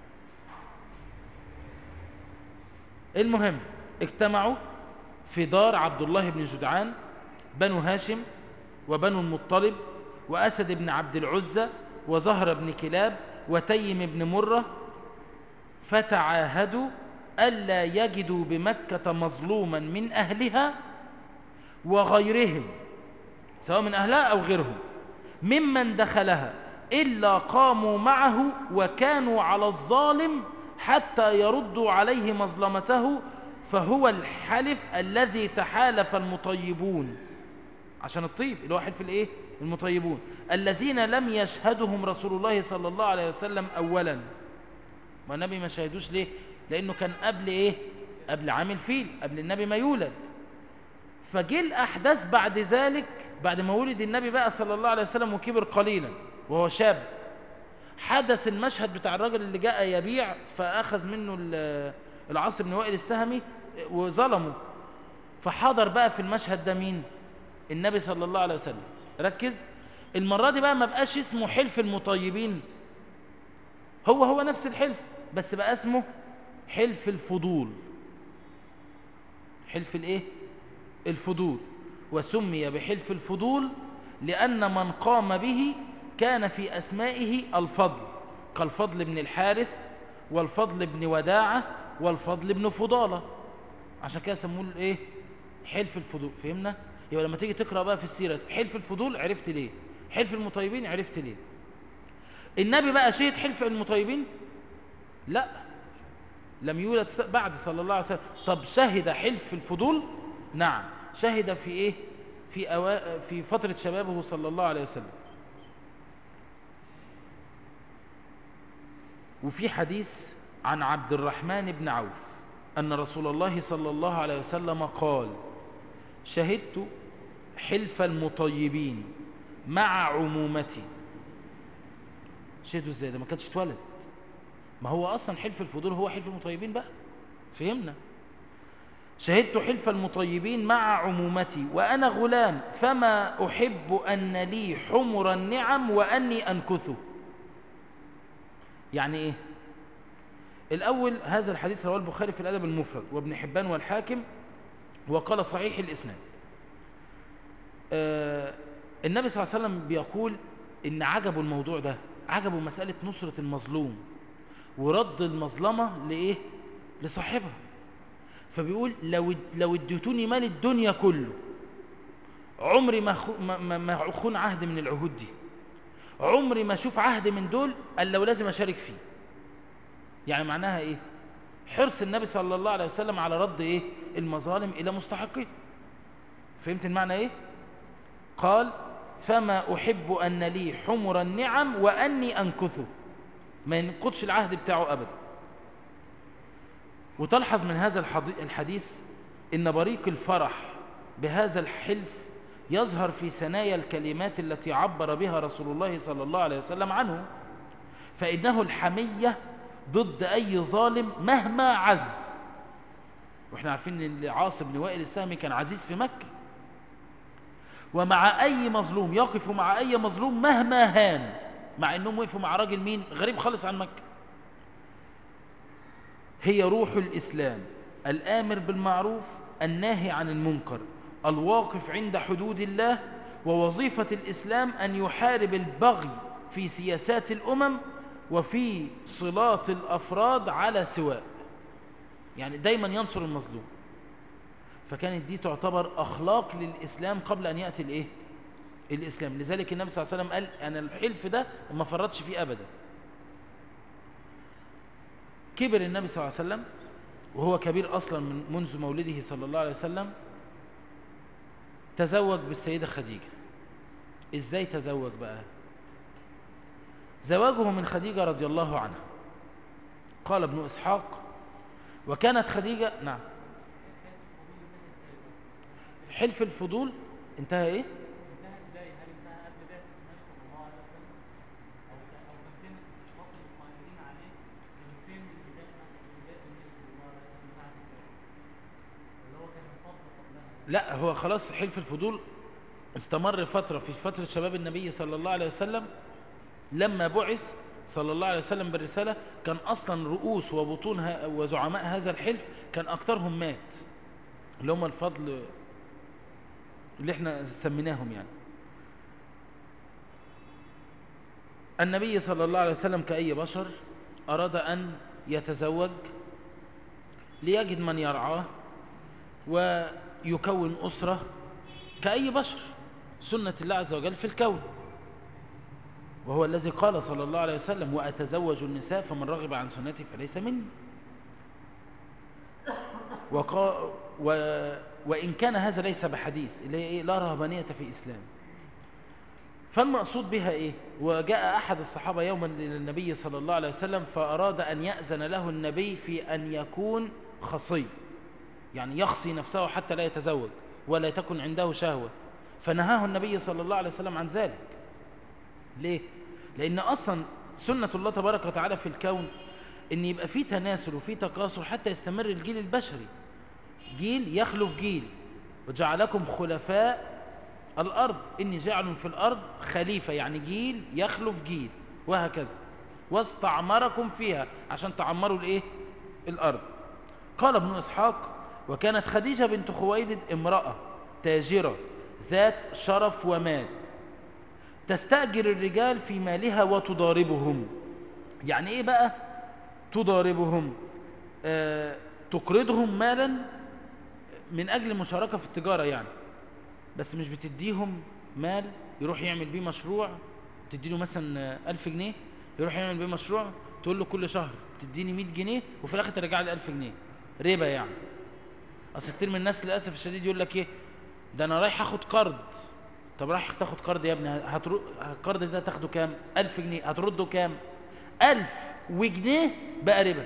المهم اجتمعوا في دار عبد الله بن جدعان بنو هاشم وبنو المطلب وأسد بن عبد العزة وزهر بن كلاب وتيم بن مرة فتعاهدوا ألا يجدوا بمكة مظلوما من أهلها وغيرهم سواء من أهلها أو غيرهم ممن دخلها إلا قاموا معه وكانوا على الظالم حتى يردوا عليه مظلمته فهو الحلف الذي تحالف المطيبون عشان الطيب اللي هو حلف الايه المطيبون الذين لم يشهدهم رسول الله صلى الله عليه وسلم اولا ما النبي ما شهدوش ليه لانه كان قبل ايه قبل عام الفيل قبل النبي ما يولد فجه الاحداث بعد ذلك بعد ما ولد النبي بقى صلى الله عليه وسلم وكبر قليلا وهو شاب حدث المشهد بتاع الراجل اللي جاء يبيع فاخذ منه العاص بن وائل السهمي وظلمه فحضر بقى في المشهد ده مين النبي صلى الله عليه وسلم ركز المرة دي بقى ما بقاش اسمه حلف المطيبين هو هو نفس الحلف بس بقى اسمه حلف الفضول حلف الايه الفضول وسمي بحلف الفضول لأن من قام به كان في أسمائه الفضل كالفضل بن الحارث والفضل بن وداعة والفضل بن فضالة عشان كده سموه الايه حلف الفضول فهمنا يبقى لما تيجي تقرأ بقى في السيرة حلف الفضول عرفت ليه حلف المطيبين عرفت ليه النبي بقى شهد حلف المطيبين لا لم يولد بعد صلى الله عليه وسلم طب شهد حلف الفضول نعم شهد في ايه في أوا... في فترة شبابه صلى الله عليه وسلم وفي حديث عن عبد الرحمن بن عوف أن رسول الله صلى الله عليه وسلم قال شهدت حلف المطيبين مع عمومتي شهدوا ازاي ده ما كانش اتولد ما هو اصلا حلف الفضول هو حلف المطيبين بقى فهمنا شهدت حلف المطيبين مع عمومتي وأنا غلام فما أحب أن لي حمر النعم وأني أنكثه يعني إيه الأول هذا الحديث رواه البخاري في الأدب المفرد وابن حبان والحاكم وقال صحيح الإسناد آه النبي صلى الله عليه وسلم بيقول إن عجبوا الموضوع ده عجبوا مسألة نصرة المظلوم ورد المظلمة لإيه لصاحبها فبيقول لو لو اديتوني مال الدنيا كله عمري ما ما ما اخون عهد من العهود دي عمري ما اشوف عهد من دول الا لو لازم اشارك فيه يعني معناها ايه حرص النبي صلى الله عليه وسلم على رد ايه المظالم الى مستحقيه فهمت المعنى ايه قال فما احب ان لي حمر النعم واني انكثه ما ينقضش العهد بتاعه ابدا وتلحظ من هذا الحديث ان بريق الفرح بهذا الحلف يظهر في ثنايا الكلمات التي عبر بها رسول الله صلى الله عليه وسلم عنه فإنه الحمية ضد أي ظالم مهما عز واحنا عارفين ان عاصم بن وائل السهمي كان عزيز في مكة ومع أي مظلوم يقف مع أي مظلوم مهما هان مع أنهم وقفوا مع راجل مين غريب خالص عن مكة هي روح الإسلام الآمر بالمعروف الناهي عن المنكر الواقف عند حدود الله ووظيفة الإسلام أن يحارب البغي في سياسات الأمم وفي صلات الأفراد على سواء يعني دايما ينصر المظلوم فكانت دي تعتبر أخلاق للإسلام قبل أن يأتي الإيه؟ الإسلام لذلك النبي صلى الله عليه وسلم قال أنا الحلف ده ما فرطش فيه أبدا كبر النبي صلى الله عليه وسلم وهو كبير أصلا من منذ مولده صلى الله عليه وسلم تزوج بالسيدة خديجة إزاي تزوج بقى زواجه من خديجة رضي الله عنها قال ابن إسحاق وكانت خديجة نعم حلف الفضول انتهى ايه لا هو خلاص حلف الفضول استمر فترة في فترة شباب النبي صلى الله عليه وسلم لما بعث صلى الله عليه وسلم بالرسالة كان أصلا رؤوس وبطون وزعماء هذا الحلف كان أكثرهم مات اللي هم الفضل اللي احنا سميناهم يعني النبي صلى الله عليه وسلم كأي بشر أراد أن يتزوج ليجد من يرعاه ويكون أسرة كأي بشر سنة الله عز وجل في الكون وهو الذي قال صلى الله عليه وسلم وأتزوج النساء فمن رغب عن سنتي فليس مني وقا و وإن كان هذا ليس بحديث اللي هي إيه لا رهبانية في إسلام فالمقصود بها إيه وجاء أحد الصحابة يوما للنبي صلى الله عليه وسلم فأراد أن يأذن له النبي في أن يكون خصي يعني يخصي نفسه حتى لا يتزوج ولا تكن عنده شهوة فنهاه النبي صلى الله عليه وسلم عن ذلك ليه؟ لأن أصلا سنة الله تبارك وتعالى في الكون أن يبقى في تناسل وفي تكاثر حتى يستمر الجيل البشري جيل يخلف جيل وجعلكم خلفاء الأرض إني جعل في الأرض خليفة يعني جيل يخلف جيل وهكذا واستعمركم فيها عشان تعمروا الإيه؟ الأرض قال ابن إسحاق وكانت خديجة بنت خويلد امرأة تاجرة ذات شرف ومال تستأجر الرجال في مالها وتضاربهم يعني ايه بقى تضاربهم آه تقرضهم مالا من اجل المشاركة في التجارة يعني بس مش بتديهم مال يروح يعمل بيه مشروع تديله مثلا ألف جنيه يروح يعمل بيه مشروع تقول له كل شهر تديني 100 جنيه وفي الاخر ترجع لي 1000 جنيه ربا يعني اصل كتير من الناس للاسف الشديد يقول لك ايه ده انا رايح اخد قرض طب رايح تاخد قرض يا ابني هترد القرض ده تاخده كام 1000 جنيه هترده كام 1000 وجنيه بقى ربا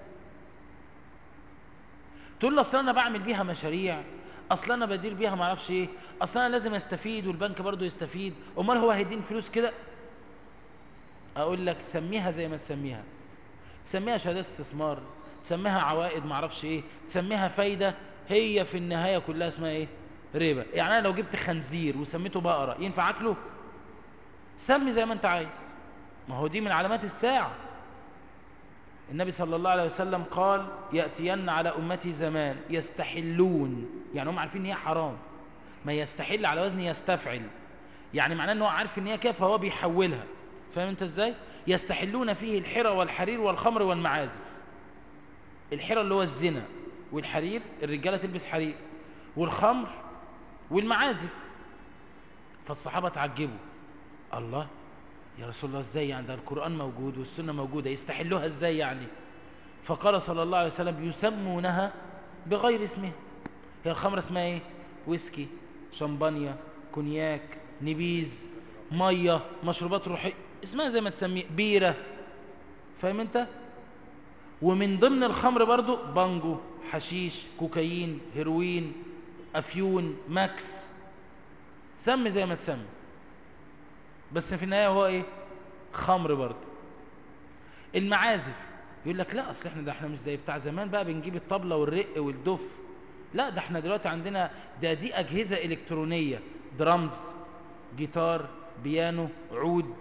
تقول له اصل انا بعمل بيها مشاريع اصل انا بدير بيها ما اعرفش ايه اصل انا لازم استفيد والبنك برضه يستفيد امال هو هيديني فلوس كده اقول لك سميها زي ما تسميها تسميها شهادات استثمار تسميها عوائد ما اعرفش ايه تسميها فايده هي في النهايه كلها اسمها ايه ربا يعني انا لو جبت خنزير وسميته بقره ينفع اكله سمي زي ما انت عايز ما هو دي من علامات الساعه النبي صلى الله عليه وسلم قال ياتين على امتي زمان يستحلون يعني هم عارفين ان هي حرام ما يستحل على وزن يستفعل يعني معناه ان هو عارف ان هي كده فهو بيحولها فاهم انت ازاي يستحلون فيه الحرى والحرير والخمر والمعازف الحرى اللي هو الزنا والحرير الرجاله تلبس حرير والخمر والمعازف فالصحابه تعجبوا الله يا رسول الله ازاي يعني ده القران موجود والسنه موجوده يستحلوها ازاي يعني فقال صلى الله عليه وسلم يسمونها بغير اسمها هي الخمره اسمها ايه ويسكي شمبانيا كونياك نبيذ ميه مشروبات روحيه اسمها زي ما تسميه بيره فاهم انت ومن ضمن الخمر برضو بانجو حشيش كوكايين هيروين افيون ماكس سمي زي ما تسمي بس في النهايه هو ايه خمر برضو المعازف يقول لك لا اصل احنا ده احنا مش زي بتاع زمان بقى بنجيب الطبله والرق والدف لا ده احنا دلوقتي عندنا ده دي اجهزه الكترونيه درامز جيتار بيانو عود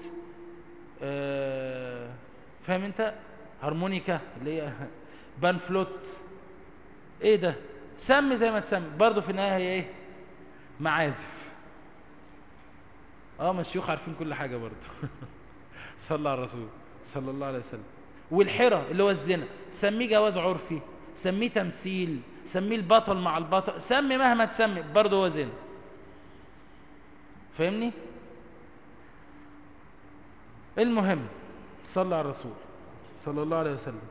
آه فاهم انت هارمونيكا اللي هي بان فلوت ايه ده سمي زي ما تسمي برضه في النهايه هي ايه معازف اه ما الشيوخ عارفين كل حاجه برضه صلى على الرسول صلى الله عليه وسلم والحرى اللي هو الزنا سميه جواز عرفي سميه تمثيل سميه البطل مع البطل سمي مهما تسمي برضه هو زنا فاهمني المهم صلى على الرسول صلى الله عليه وسلم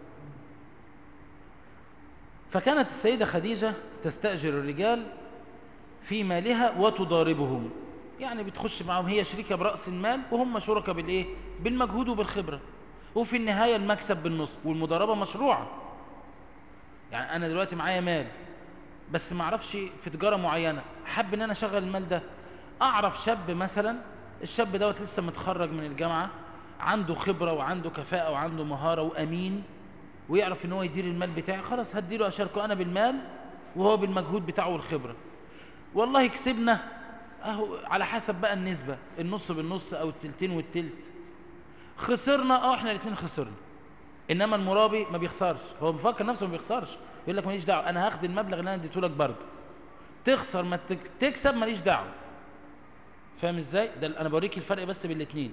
فكانت السيدة خديجة تستأجر الرجال في مالها وتضاربهم يعني بتخش معهم هي شريكة برأس المال وهم شركة بالإيه؟ بالمجهود وبالخبرة وفي النهاية المكسب بالنص والمضاربة مشروعة يعني أنا دلوقتي معايا مال بس ما اعرفش في تجارة معينة حب ان انا اشغل المال ده اعرف شاب مثلا الشاب دوت لسه متخرج من الجامعة عنده خبرة وعنده كفاءة وعنده مهارة وامين ويعرف ان هو يدير المال بتاعي خلاص هديله اشاركه انا بالمال وهو بالمجهود بتاعه والخبرة والله كسبنا اهو على حسب بقى النسبة النص بالنص او التلتين والتلت خسرنا اه احنا الاثنين خسرنا انما المرابي ما بيخسرش هو بيفكر نفسه ما بيخسرش يقول لك ماليش دعوه انا هاخد المبلغ اللي انا اديته لك برضه تخسر ما تك... تكسب ماليش دعوه فاهم ازاي ده انا بوريك الفرق بس بين الاثنين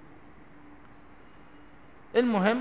المهم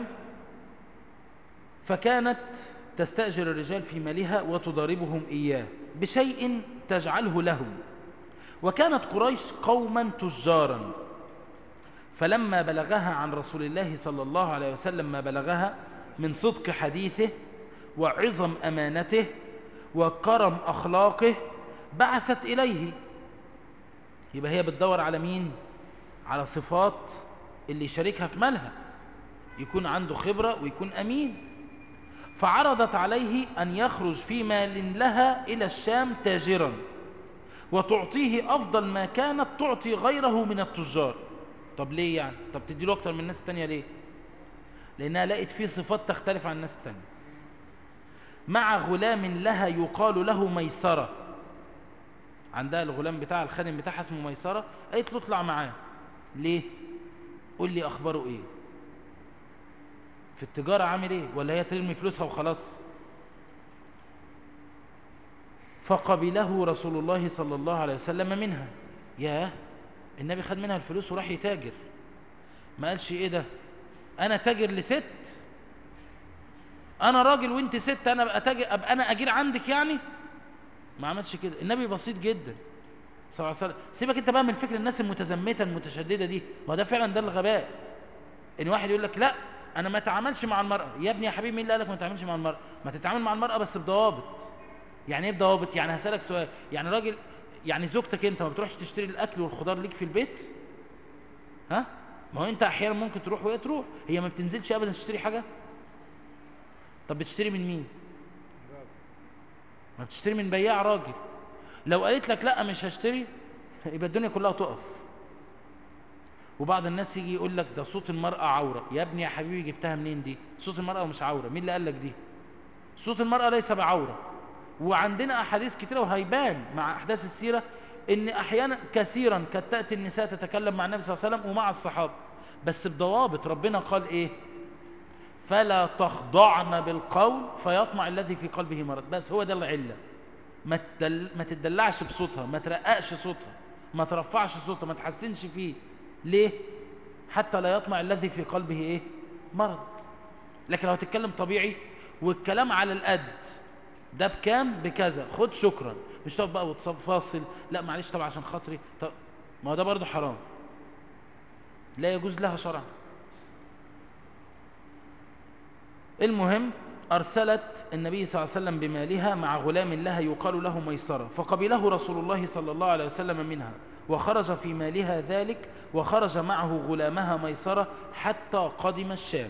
فكانت تستأجر الرجال في مالها وتضاربهم إياه بشيء تجعله لهم وكانت قريش قوما تجارا فلما بلغها عن رسول الله صلى الله عليه وسلم ما بلغها من صدق حديثه وعظم أمانته وكرم أخلاقه بعثت إليه يبقى هي بتدور على مين على صفات اللي يشاركها في مالها يكون عنده خبرة ويكون أمين فعرضت عليه أن يخرج في مال لها إلى الشام تاجرا وتعطيه أفضل ما كانت تعطي غيره من التجار طب ليه يعني طب تديله أكتر من الناس التانية ليه لأنها لقت فيه صفات تختلف عن الناس التانية مع غلام لها يقال له ميسرة عندها الغلام بتاع الخادم بتاعها اسمه ميسرة قالت له اطلع معاه ليه قول لي أخباره إيه في التجارة عامل إيه ولا هي ترمي فلوسها وخلاص فقبله رسول الله صلى الله عليه وسلم منها ياه النبي خد منها الفلوس وراح يتاجر ما قالش ايه ده انا تاجر لست انا راجل وانت ست انا ابقى تاجر ابقى انا اجير عندك يعني ما عملش كده النبي بسيط جدا صلى الله عليه وسلم سيبك انت بقى من فكر الناس المتزمته المتشدده دي ما ده فعلا ده الغباء ان واحد يقول لك لا انا ما اتعاملش مع المراه يا ابني يا حبيبي مين اللي قال لك ما تتعاملش مع المراه ما تتعامل مع المراه بس بضوابط يعني ايه بضوابط يعني هسالك سؤال يعني راجل يعني زوجتك انت ما بتروحش تشتري الاكل والخضار ليك في البيت ها ما هو انت احيانا ممكن تروح وهي تروح هي ما بتنزلش ابدا تشتري حاجه طب بتشتري من مين ما بتشتري من بياع راجل لو قالت لك لا مش هشتري يبقى الدنيا كلها تقف وبعض الناس يجي يقول لك ده صوت المرأة عورة يا ابني يا حبيبي جبتها منين دي صوت المرأة مش عورة مين اللي قال لك دي صوت المرأة ليس بعورة وعندنا أحاديث كتيرة وهيبان مع أحداث السيرة إن أحيانا كثيرا كانت تأتي النساء تتكلم مع النبي صلى الله عليه وسلم ومع الصحابة بس بضوابط ربنا قال إيه فلا تخضعن بالقول فيطمع الذي في قلبه مرض بس هو ده العلة ما, تدل... ما تدلعش بصوتها ما ترققش صوتها ما ترفعش صوتها ما تحسنش فيه ليه حتى لا يطمع الذي في قلبه ايه مرض لكن لو هتتكلم طبيعي والكلام على القد ده بكام بكذا خد شكرا مش تقعد بقى وتفاصل لا معلش طبعا عشان خاطري طب ما هو ده برضه حرام لا يجوز لها شرعا المهم أرسلت النبي صلى الله عليه وسلم بمالها مع غلام لها يقال له ميسرة فقبله رسول الله صلى الله عليه وسلم منها وخرج في مالها ذلك وخرج معه غلامها ميسرة حتى قدم الشام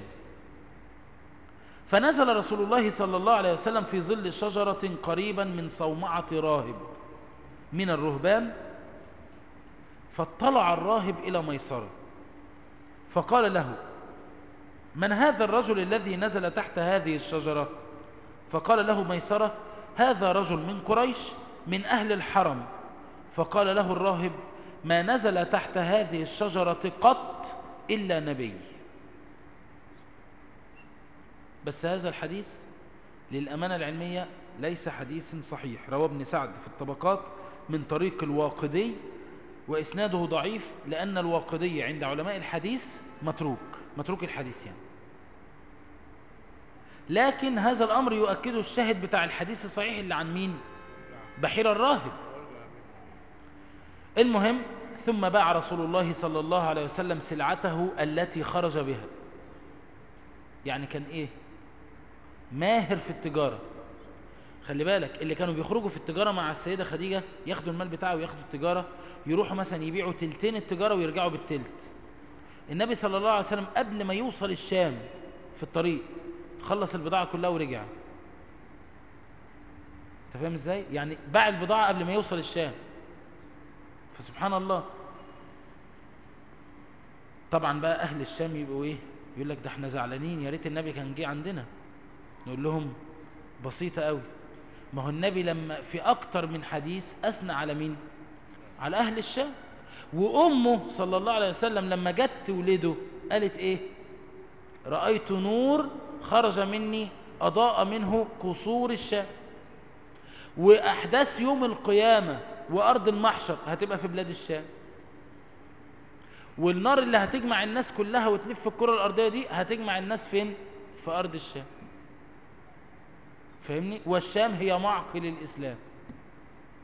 فنزل رسول الله صلى الله عليه وسلم في ظل شجرة قريبا من صومعة راهب من الرهبان فاطلع الراهب إلى ميسرة فقال له من هذا الرجل الذي نزل تحت هذه الشجرة فقال له ميسرة هذا رجل من قريش من أهل الحرم فقال له الراهب ما نزل تحت هذه الشجرة قط إلا نبي بس هذا الحديث للأمانة العلمية ليس حديث صحيح رواه ابن سعد في الطبقات من طريق الواقدي وإسناده ضعيف لأن الواقدي عند علماء الحديث متروك متروك الحديث يعني لكن هذا الأمر يؤكده الشاهد بتاع الحديث الصحيح اللي عن مين بحير الراهب المهم ثم باع رسول الله صلى الله عليه وسلم سلعته التي خرج بها يعني كان ايه ماهر في التجارة خلي بالك اللي كانوا بيخرجوا في التجارة مع السيدة خديجة ياخدوا المال بتاعه وياخدوا التجارة يروحوا مثلا يبيعوا تلتين التجارة ويرجعوا بالتلت النبي صلى الله عليه وسلم قبل ما يوصل الشام في الطريق خلص البضاعة كلها ورجع انت فاهم ازاي يعني باع البضاعة قبل ما يوصل الشام فسبحان الله طبعا بقى اهل الشام يبقوا ايه يقول لك ده احنا زعلانين يا ريت النبي كان جه عندنا نقول لهم بسيطة قوي ما هو النبي لما في اكتر من حديث اثنى على مين على اهل الشام وامه صلى الله عليه وسلم لما جت تولده قالت ايه رأيت نور خرج مني أضاء منه قصور الشام وأحداث يوم القيامة وأرض المحشر هتبقى في بلاد الشام والنار اللي هتجمع الناس كلها وتلف الكرة الأرضية دي هتجمع الناس فين في أرض الشام فاهمني والشام هي معقل الإسلام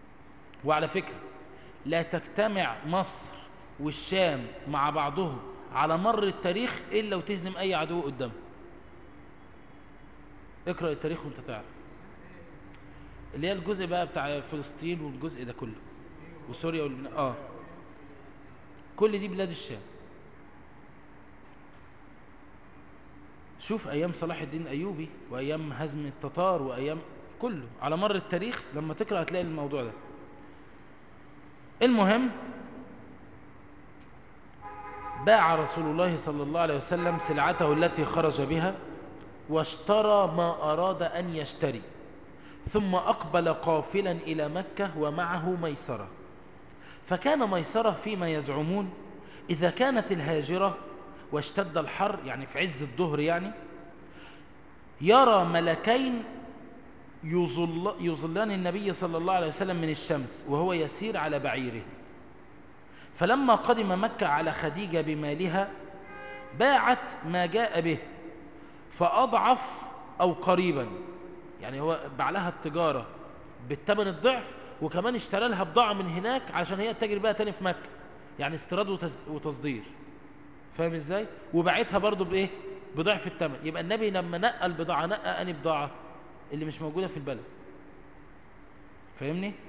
وعلى فكرة لا تجتمع مصر والشام مع بعضهم على مر التاريخ إلا وتهزم أي عدو قدامه اقرأ التاريخ وانت تعرف اللي هي الجزء بقى بتاع فلسطين والجزء ده كله وسوريا والبناء اه كل دي بلاد الشام شوف ايام صلاح الدين الايوبي وايام هزم التتار وايام كله على مر التاريخ لما تقرا هتلاقي الموضوع ده المهم باع رسول الله صلى الله عليه وسلم سلعته التي خرج بها واشترى ما أراد أن يشتري ثم أقبل قافلا إلى مكة ومعه ميسرة فكان ميسرة فيما يزعمون إذا كانت الهاجرة واشتد الحر يعني في عز الظهر يعني يرى ملكين يظل يظلان النبي صلى الله عليه وسلم من الشمس وهو يسير على بعيره فلما قدم مكة على خديجة بمالها باعت ما جاء به فأضعف أو قريبا يعني هو باع لها التجارة بالثمن الضعف وكمان اشترى لها بضاعة من هناك عشان هي تجري بها تاني في مكة يعني استيراد وتص- وتصدير فاهم ازاي وباعتها برضو بايه بضعف الثمن يبقى النبي لما نقى البضاعة نقى اني بضاعة اللي مش موجودة في البلد فاهمني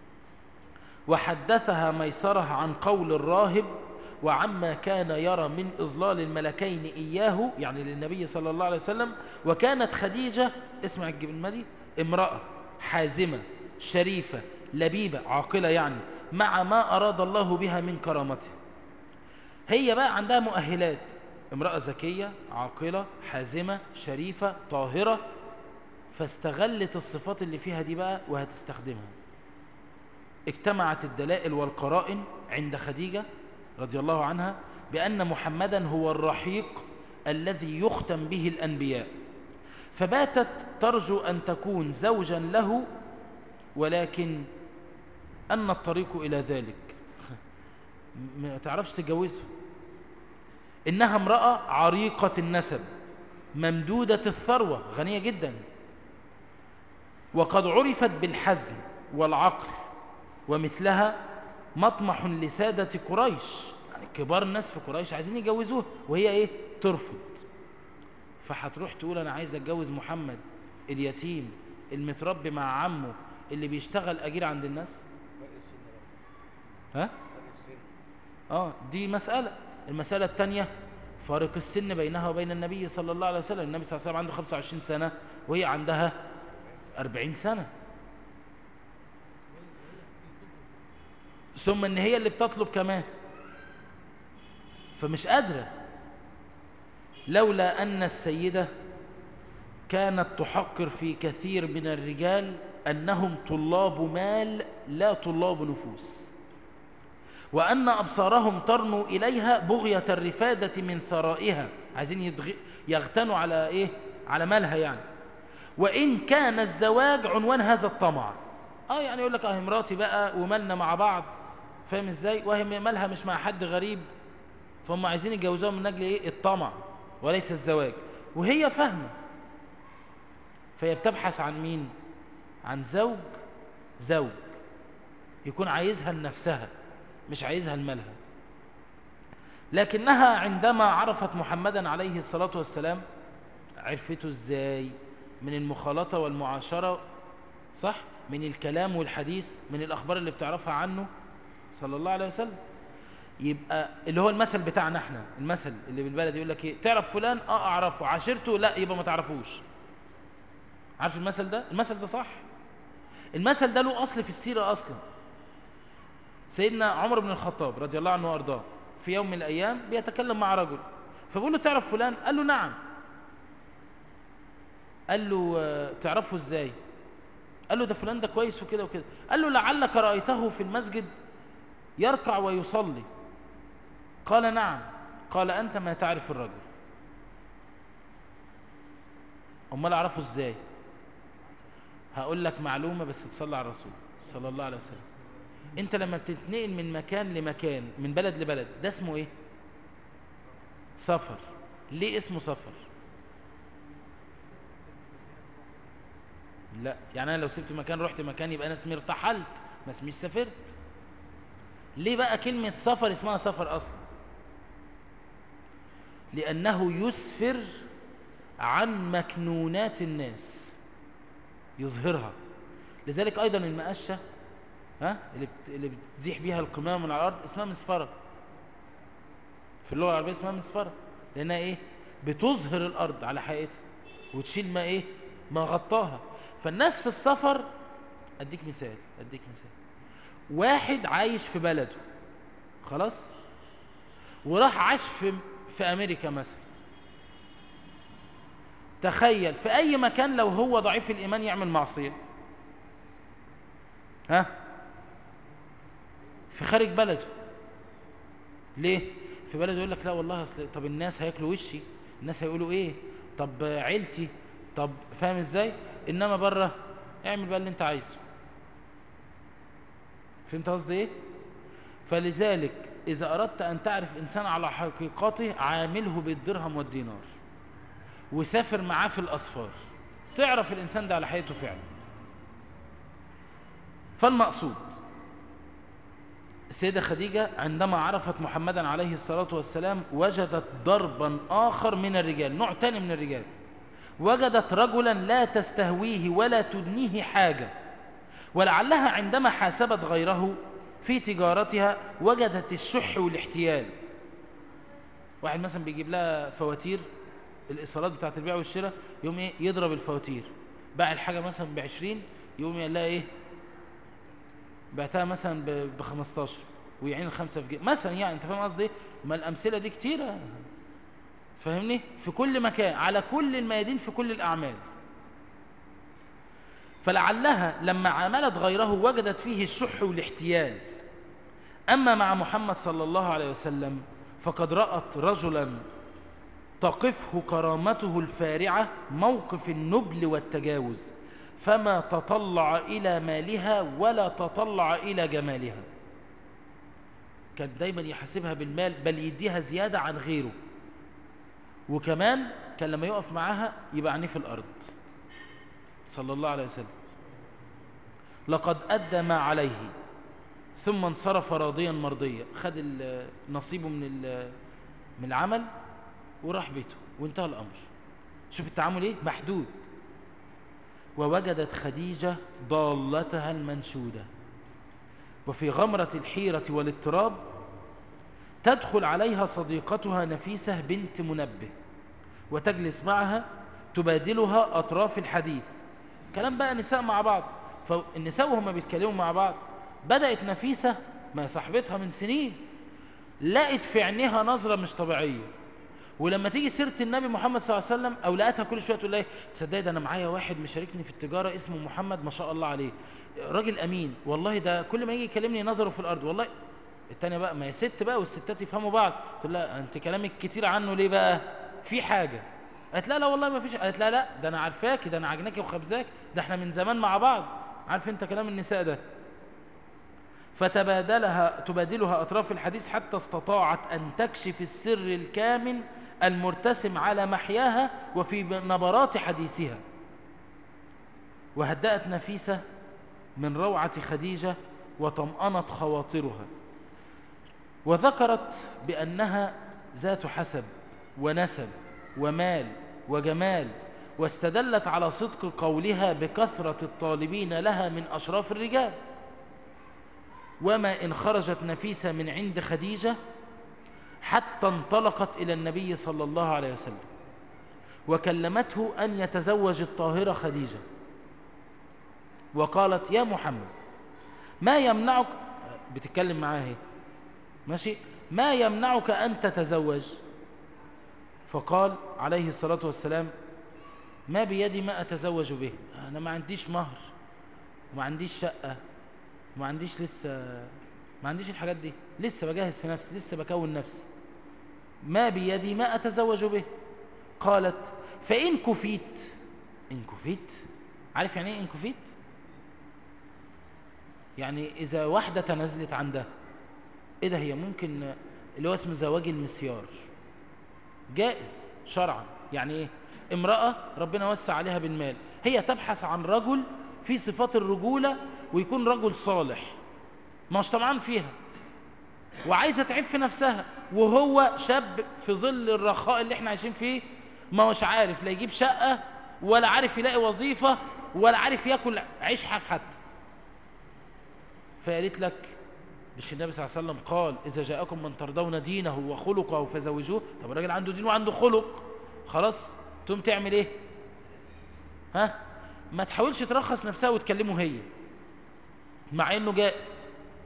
وحدثها ميسرة عن قول الراهب وعما كان يرى من إضلال الملكين إياه يعني للنبي صلى الله عليه وسلم وكانت خديجة اسمع الجبن دي امرأة حازمة شريفة لبيبة عاقلة يعني مع ما أراد الله بها من كرامته هي بقى عندها مؤهلات امرأة ذكية عاقلة حازمة شريفة طاهرة فاستغلت الصفات اللي فيها دي بقى وهتستخدمها اجتمعت الدلائل والقرائن عند خديجة رضي الله عنها بأن محمدا هو الرحيق الذي يختم به الأنبياء فباتت ترجو أن تكون زوجا له ولكن أن الطريق إلى ذلك ما تعرفش تتجوزه إنها امرأة عريقة النسب ممدودة الثروة غنية جدا وقد عرفت بالحزم والعقل ومثلها مطمح لسادة قريش يعني كبار الناس في قريش عايزين يجوزوها وهي ايه ترفض فهتروح تقول انا عايز اتجوز محمد اليتيم المتربي مع عمه اللي بيشتغل اجير عند الناس ها اه دي مسألة المسألة الثانية فارق السن بينها وبين النبي صلى الله عليه وسلم النبي صلى الله عليه وسلم عنده 25 سنة وهي عندها 40 سنة ثم ان هي اللي بتطلب كمان فمش قادرة لولا ان السيدة كانت تحقر في كثير من الرجال انهم طلاب مال لا طلاب نفوس وان ابصارهم ترنو اليها بغية الرفادة من ثرائها عايزين يدغ... يغتنوا على ايه على مالها يعني وان كان الزواج عنوان هذا الطمع اه يعني يقول لك اه مراتي بقى ومالنا مع بعض فاهم ازاي وهي مالها مش مع حد غريب فهم عايزين يتجوزوها من اجل ايه الطمع وليس الزواج وهي فاهمه فهي بتبحث عن مين عن زوج زوج يكون عايزها لنفسها مش عايزها لمالها لكنها عندما عرفت محمدا عليه الصلاة والسلام عرفته ازاي من المخالطة والمعاشرة صح من الكلام والحديث من الأخبار اللي بتعرفها عنه صلى الله عليه وسلم يبقى اللي هو المثل بتاعنا احنا المثل اللي بالبلد يقول لك ايه تعرف فلان اه اعرفه عاشرته لا يبقى ما تعرفوش عارف المثل ده المثل ده صح المثل ده له اصل في السيره اصلا سيدنا عمر بن الخطاب رضي الله عنه وارضاه في يوم من الايام بيتكلم مع رجل فبيقول له تعرف فلان قال له نعم قال له آه، تعرفه ازاي قال له ده فلان ده كويس وكده وكده قال له لعلك رايته في المسجد يركع ويصلي قال نعم قال انت ما تعرف الرجل امال اعرفه ازاي هقول لك معلومه بس تصلي على الرسول صلى الله عليه وسلم انت لما بتتنقل من مكان لمكان من بلد لبلد ده اسمه ايه سفر ليه اسمه سفر لا يعني انا لو سبت مكان رحت مكان يبقى انا اسمي ارتحلت ما اسميش سافرت ليه بقى كلمة سفر اسمها سفر اصلا لأنه يسفر عن مكنونات الناس يظهرها لذلك أيضا المقشة ها اللي, بت... اللي بتزيح بيها القمامة من على الأرض اسمها مسفرة في اللغة العربية اسمها مسفرة لأنها إيه بتظهر الأرض على حقيقتها وتشيل ما إيه ما غطاها فالناس في السفر أديك مثال أديك مثال واحد عايش في بلده خلاص وراح عاش في, في أمريكا مثلا تخيل في أي مكان لو هو ضعيف الإيمان يعمل معصية ها في خارج بلده ليه في بلده يقول لك لا والله أصل طب الناس هياكلوا وشي الناس هيقولوا ايه طب عيلتي طب فاهم ازاي انما بره اعمل بقى اللي انت عايزه فهمت قصدي ايه فلذلك اذا اردت ان تعرف انسان على حقيقته عامله بالدرهم والدينار وسافر معاه في الاسفار تعرف الانسان ده على حقيقته فعلا فالمقصود السيدة خديجة عندما عرفت محمدا عليه الصلاة والسلام وجدت ضربا آخر من الرجال نوع تاني من الرجال وجدت رجلا لا تستهويه ولا تدنيه حاجة ولعلها عندما حاسبت غيره في تجارتها وجدت الشح والاحتيال واحد مثلا بيجيب لها فواتير الايصالات بتاعت البيع والشراء يوم ايه يضرب الفواتير باع الحاجه مثلا ب 20 يقوم يقول لها ايه بعتها مثلا ب 15 ويعين الخمسه في جيب مثلا يعني انت فاهم قصدي ايه ما الامثله دي كتيره فاهمني في كل مكان على كل الميادين في كل الاعمال فلعلها لما عاملت غيره وجدت فيه الشح والاحتيال اما مع محمد صلى الله عليه وسلم فقد رأت رجلا تقفه كرامته الفارعة موقف النبل والتجاوز فما تطلع إلى مالها ولا تطلع إلى جمالها كان دايما يحاسبها بالمال بل يديها زيادة عن غيره وكمان كان لما يقف معاها يبقى عينيه في الأرض صلى الله عليه وسلم لقد أدى ما عليه ثم انصرف راضيا مرضيا خد نصيبه من من العمل وراح بيته وانتهى الأمر شوف التعامل ايه محدود ووجدت خديجة ضالتها المنشودة وفي غمرة الحيرة والاضطراب تدخل عليها صديقتها نفيسة بنت منبه وتجلس معها تبادلها أطراف الحديث كلام بقى نساء مع بعض فالنساء وهم بيتكلموا مع بعض بدأت نفيسة ما صاحبتها من سنين لقت في عينيها نظرة مش طبيعية ولما تيجي سيره النبي محمد صلى الله عليه وسلم او لقيتها كل شويه تقول لها تصدقي ده انا معايا واحد مشاركني في التجاره اسمه محمد ما شاء الله عليه راجل امين والله ده كل ما يجي يكلمني نظره في الارض والله التانية بقى ما هي ست بقى والستات يفهموا بعض تقول لها انت كلامك كتير عنه ليه بقى في حاجه قالت لا لا والله ما فيش قالت لا لا ده انا عارفاكي ده انا عجناكي وخبزاك ده احنا من زمان مع بعض عارف انت كلام النساء ده فتبادلها تبادلها اطراف الحديث حتى استطاعت ان تكشف السر الكامن المرتسم على محياها وفي نبرات حديثها وهدأت نفيسة من روعة خديجة وطمأنت خواطرها وذكرت بأنها ذات حسب ونسب ومال وجمال واستدلت على صدق قولها بكثرة الطالبين لها من أشراف الرجال وما إن خرجت نفيسة من عند خديجة حتى انطلقت إلى النبي صلى الله عليه وسلم وكلمته أن يتزوج الطاهرة خديجة وقالت يا محمد ما يمنعك بتتكلم معاه هي ماشي ما يمنعك أن تتزوج فقال عليه الصلاة والسلام ما بيدي ما أتزوج به أنا ما عنديش مهر وما عنديش شقة وما عنديش لسه ما عنديش الحاجات دي لسه بجهز في نفسي لسه بكون نفسي ما بيدي ما أتزوج به قالت فإن كفيت إن كفيت عارف يعني إيه إن كفيت يعني إذا واحدة تنزلت عندها إيه ده هي ممكن اللي هو اسمه زواج المسيار جائز شرعا يعني إيه امرأة ربنا وسع عليها بالمال هي تبحث عن رجل في صفات الرجولة ويكون رجل صالح ما هوش طمعان فيها وعايزة تعيب في نفسها وهو شاب في ظل الرخاء اللي احنا عايشين فيه ما هوش عارف لا يجيب شقة ولا عارف يلاقي وظيفة ولا عارف ياكل عيش حاف حتى فقالت لك مش النبي صلى الله عليه وسلم قال إذا جاءكم من ترضون دينه وخلقه فزوجوه طب الراجل عنده دين وعنده خلق خلاص تقوم تعمل ايه ها ما تحاولش ترخص نفسها وتكلمه هي مع انه جائز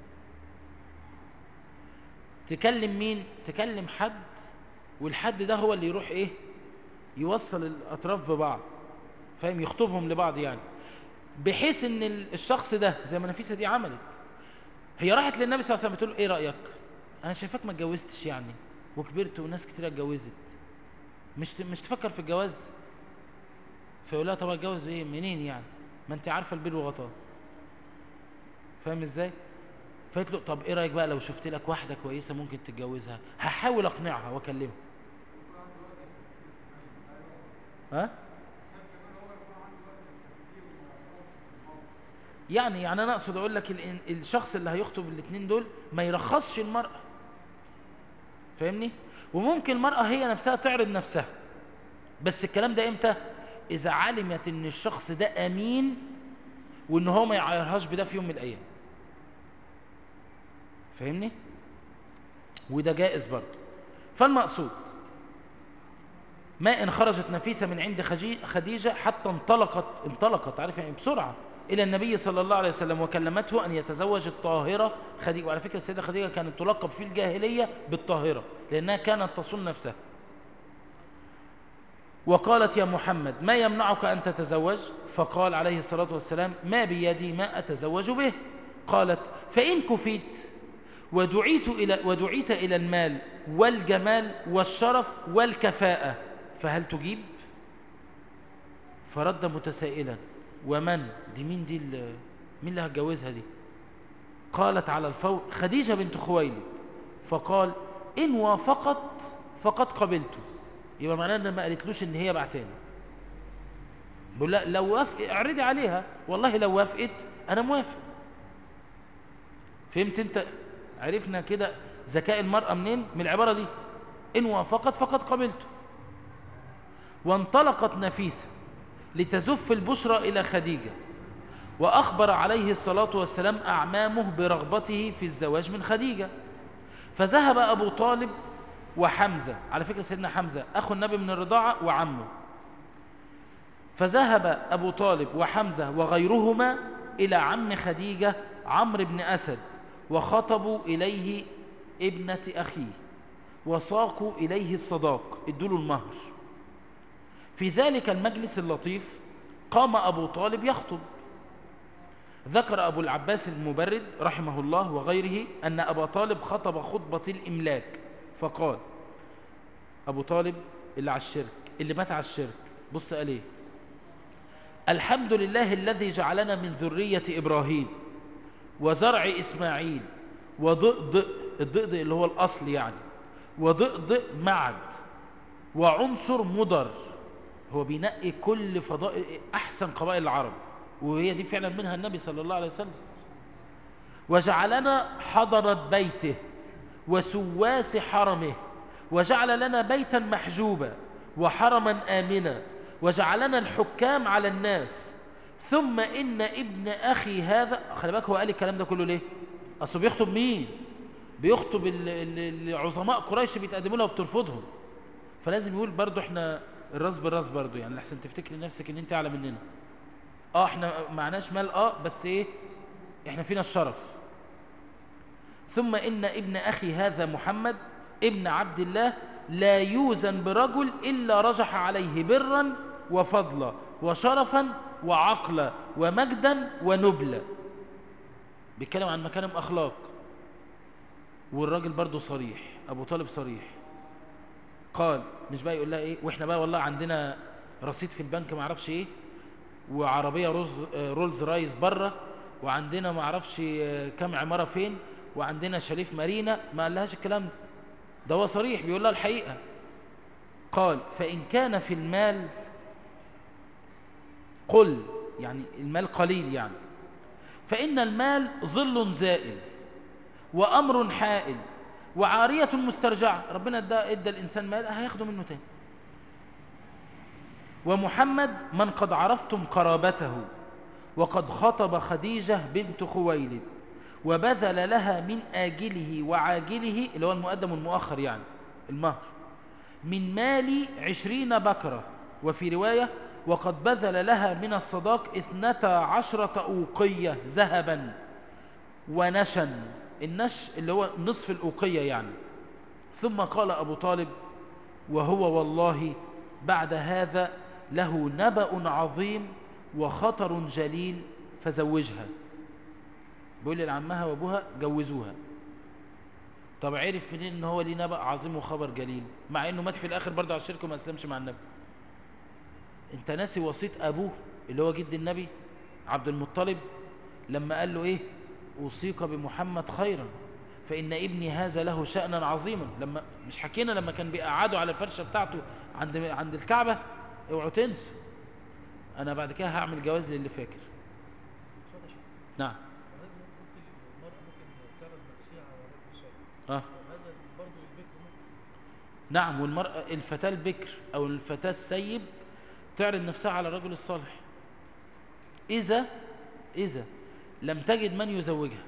تكلم مين تكلم حد والحد ده هو اللي يروح ايه يوصل الاطراف ببعض فاهم يخطبهم لبعض يعني بحيث ان الشخص ده زي ما نفيسه دي عملت هي راحت للنبي صلى الله عليه وسلم بتقول له ايه رايك انا شايفاك ما اتجوزتش يعني وكبرت وناس كتير اتجوزت مش مش تفكر في الجواز فيقول لها طب اتجوز ايه منين يعني ما انت عارفه البير وغطاه فاهم ازاي فقلت له طب ايه رايك بقى لو شفت لك واحده كويسه ممكن تتجوزها هحاول اقنعها واكلمها ها يعني يعني انا اقصد اقول لك ال- الشخص اللي هيخطب الاثنين دول ما يرخصش المرأة فاهمني وممكن المرأة هي نفسها تعرض نفسها بس الكلام ده امتى اذا علمت ان الشخص ده امين وان هو ما يعايرهاش بده في يوم من الايام فاهمني وده جائز برضه فالمقصود ما ان خرجت نفيسة من عند خجي- خديجة حتى انطلقت انطلقت عارف يعني بسرعة إلى النبي صلى الله عليه وسلم وكلمته أن يتزوج الطاهرة خديجة وعلى فكرة السيدة خديجة كانت تلقب في الجاهلية بالطاهرة لأنها كانت تصون نفسها وقالت يا محمد ما يمنعك أن تتزوج فقال عليه الصلاة والسلام ما بيدي ما أتزوج به قالت فإن كفيت ودعيت إلى, ودعيت إلى المال والجمال والشرف والكفاءة فهل تجيب فرد متسائلا ومن دي مين دي ال- مين اللي هتجوزها دي قالت على الفور خديجة بنت خويلد فقال إن وافقت فقد قبلته يبقى معناه ان ما قالتلوش ان هي بعتاني بقول لا لو وافق اعرضي عليها والله لو وافقت انا موافق فهمت انت عرفنا كده ذكاء المرأة منين من العبارة دي إن وافقت فقد قبلته وانطلقت نفيسة لتزف البشرى إلى خديجة وأخبر عليه الصلاة والسلام أعمامه برغبته في الزواج من خديجة فذهب أبو طالب وحمزة على فكرة سيدنا حمزة أخو النبي من الرضاعة وعمه فذهب أبو طالب وحمزة وغيرهما إلى عم خديجة عمرو بن أسد وخطبوا إليه ابنة أخيه وساقوا إليه الصداق ادوا المهر في ذلك المجلس اللطيف قام أبو طالب يخطب ذكر أبو العباس المبرد رحمه الله وغيره أن أبا طالب خطب خطبة الإملاك فقال أبو طالب اللي على الشرك اللي مات على الشرك بص قال ايه الحمد لله الذي جعلنا من ذرية إبراهيم وزرع إسماعيل وضئضئ الضئضئ اللي هو الأصل يعني وضئضئ معد وعنصر مضر هو بينقي كل فضائل أحسن قبائل العرب وهي دي فعلا منها النبي صلى الله عليه وسلم وجعلنا حضرة بيته وسواس حرمه وجعل لنا بيتا محجوبا وحرما آمنا وجعلنا الحكام على الناس ثم إن ابن أخي هذا خلي بالك هو قال الكلام ده كله ليه أصله بيخطب مين بيخطب ال- ال- ال- عظماء قريش بيتقدموا لها وبترفضهم فلازم يقول برضو احنا الراس بالراس برضو يعني لحسن تفتكر نفسك ان انت اعلى مننا اه احنا معناش مال اه بس ايه احنا فينا الشرف ثم إن ابن أخي هذا محمد ابن عبد الله لا يوزن برجل إلا رجح عليه برا وفضلا وشرفا وعقلا ومجدا ونبلا بيتكلم عن مكارم أخلاق والراجل برضو صريح أبو طالب صريح قال مش بقى يقول لها إيه وإحنا بقى والله عندنا رصيد في البنك معرفش إيه وعربية روز رولز رايس بره وعندنا معرفش كام عمارة فين وعندنا شريف مارينا ما قالهاش الكلام ده ده هو صريح بيقول لها الحقيقة قال فإن كان في المال قل يعني المال قليل يعني فإن المال ظل زائل وأمر حائل وعارية مسترجعة ربنا ادى, ادى الإنسان مال هياخده منه تاني ومحمد من قد عرفتم قرابته وقد خطب خديجة بنت خويلد وبذل لها من آجله وعاجله اللي هو المقدم والمؤخر يعني المهر من مال عشرين بكرة وفي رواية وقد بذل لها من الصداق اثنتا عشرة أوقية ذهبا ونشا النش اللي هو نصف الأوقية يعني ثم قال أبو طالب وهو والله بعد هذا له نبأ عظيم وخطر جليل فزوجها بيقول لي لعمها وابوها جوزوها طب عرف منين ان هو ليه نبأ عظيم وخبر جليل مع انه مات في الاخر برضه على الشرك وما اسلمش مع النبي انت ناسي وصية ابوه اللي هو جد النبي عبد المطلب لما قال له ايه اوصيك بمحمد خيرا فان ابني هذا له شأنا عظيما لما مش حكينا لما كان بيقعدوا على الفرشة بتاعته عند عند الكعبة اوعوا تنسوا انا بعد كده هعمل جواز للي فاكر نعم اه نعم والمرأة الفتاة البكر او الفتاة السيب تعرض نفسها على الرجل الصالح اذا اذا لم تجد من يزوجها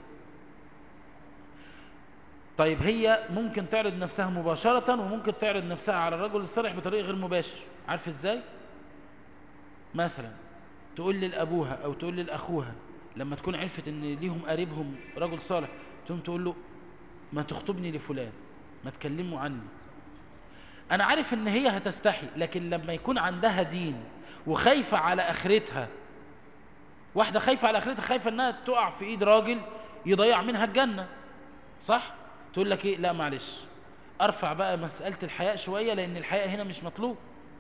طيب هي ممكن تعرض نفسها مباشرة وممكن تعرض نفسها على الرجل الصالح بطريقة غير مباشر عارف ازاي مثلا تقول لأبوها او تقول لأخوها لما تكون عرفت ان ليهم قريبهم رجل صالح تقوم تقول له ما تخطبني لفلان ما تكلموا عني انا عارف ان هي هتستحي لكن لما يكون عندها دين وخايفة على اخرتها واحدة خايفة على اخرتها خايفة انها تقع في ايد راجل يضيع منها الجنة صح تقول لك ايه لا معلش ارفع بقى مسألة الحياء شوية لان الحياء هنا مش مطلوب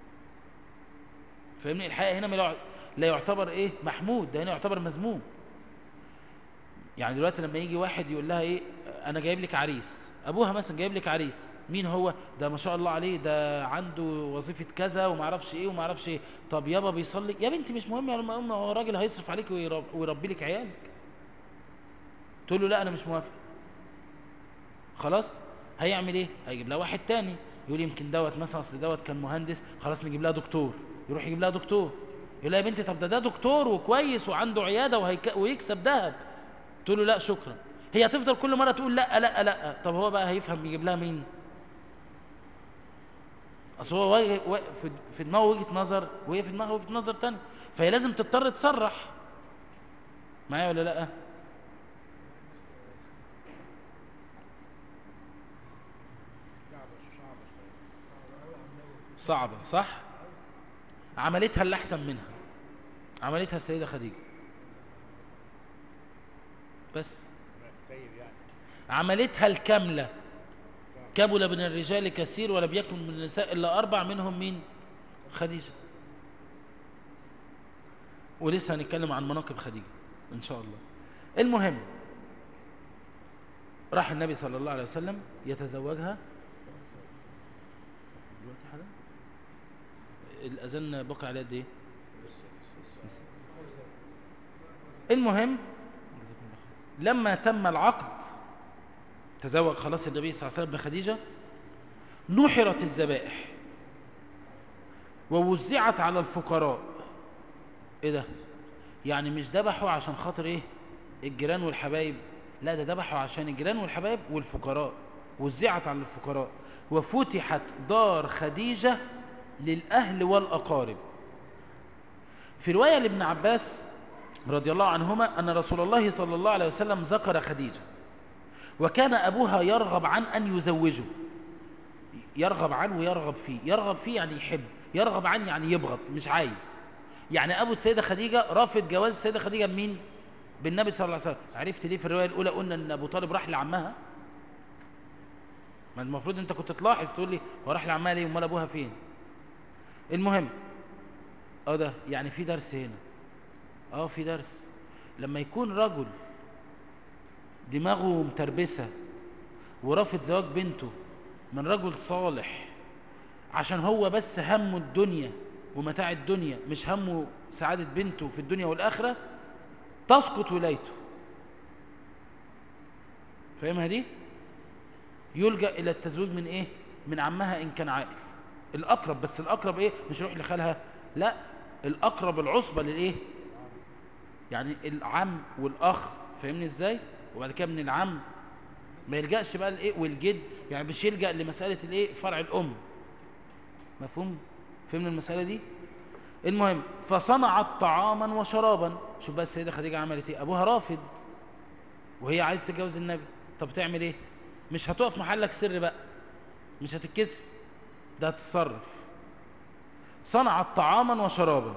فاهمني الحياء هنا لا يعتبر ايه محمود ده هنا يعتبر مذموم يعني دلوقتي لما يجي واحد يقول لها ايه انا جايب لك عريس ابوها مثلا جايب لك عريس مين هو ده ما شاء الله عليه ده عنده وظيفة كذا وما اعرفش ايه وما اعرفش ايه طب يابا بيصلي يا بنتي مش مهم يا ام هو راجل هيصرف عليك ويربي لك عيالك تقول له لا انا مش موافق خلاص هيعمل ايه هيجيب لها واحد تاني يقول يمكن دوت مثلا اصل دوت كان مهندس خلاص نجيب لها دكتور يروح يجيب لها دكتور يقول لها يا بنتي طب ده ده دكتور وكويس وعنده عياده وهيك... ويكسب ذهب تقول له لا شكرا هي هتفضل كل مره تقول لا لا لا طب هو بقى هيفهم يجيب لها مين اصل هو في دماغه وجهه نظر وهي في دماغها وجهه نظر ثانيه فهي لازم تضطر تصرح معايا ولا لا صعبة صح عملتها اللي احسن منها عملتها السيدة خديجة بس عملتها الكاملة كبل من الرجال كثير ولم يكن من النساء إلا أربع منهم مين خديجة ولسه هنتكلم عن مناقب خديجة إن شاء الله المهم راح النبي صلى الله عليه وسلم يتزوجها دلوقتي حالا الأذان بقى على قد إيه المهم لما تم العقد تزوج خلاص النبي صلى الله عليه وسلم بخديجة نحرت الذبائح ووزعت على الفقراء ايه ده يعني مش ذبحوا عشان خاطر ايه الجيران والحبايب لا ده ذبحوا عشان الجيران والحبايب والفقراء وزعت على الفقراء وفتحت دار خديجة للأهل والأقارب في رواية لابن عباس رضي الله عنهما أن رسول الله صلى الله عليه وسلم ذكر خديجة وكان أبوها يرغب عن أن يزوجه يرغب عنه ويرغب فيه يرغب فيه يعني يحب يرغب عنه يعني يبغض مش عايز يعني أبو السيدة خديجة رافض جواز السيدة خديجة بمين بالنبي صلى الله عليه وسلم عرفت ليه في الرواية الأولى قلنا أن أبو طالب راح لعمها ما المفروض أنت كنت تلاحظ تقول لي هو راح لعمها ليه امال أبوها فين المهم اه ده يعني في درس هنا اه في درس لما يكون رجل دماغه متربسة ورافض زواج بنته من رجل صالح عشان هو بس همه الدنيا ومتاع الدنيا مش همه سعادة بنته في الدنيا والآخرة تسقط ولايته فاهمها دي يلجأ إلى التزويج من إيه من عمها إن كان عاقل الأقرب بس الأقرب إيه مش يروح لخالها لا الأقرب العصبة للإيه يعني العم والأخ فاهمني إزاي وبعد كده من العم ما يلجأش بقى لإيه والجد يعني مش يلجأ لمسألة الإيه فرع الأم مفهوم فهمنا المسألة دي المهم فصنعت طعاما وشرابا شوف بقى السيدة خديجة عملت ايه ابوها رافض وهي عايز تتجوز النبي طب تعمل ايه مش هتقف محلك سر بقى مش هتتكسف ده هتتصرف صنعت طعاما وشرابا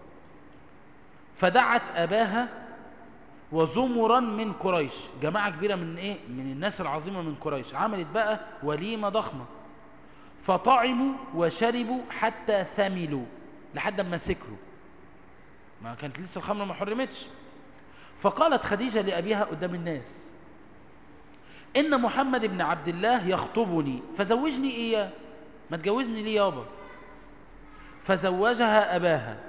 فدعت اباها وزمرا من قريش جماعة كبيرة من ايه من الناس العظيمة من قريش عملت بقى وليمة ضخمة فطعموا وشربوا حتى ثملوا لحد ما سكروا ما كانت لسه الخمر ما حرمتش فقالت خديجة لأبيها قدام الناس إن محمد بن عبد الله يخطبني فزوجني إياه ما تجوزني ليه يابا فزوجها أباها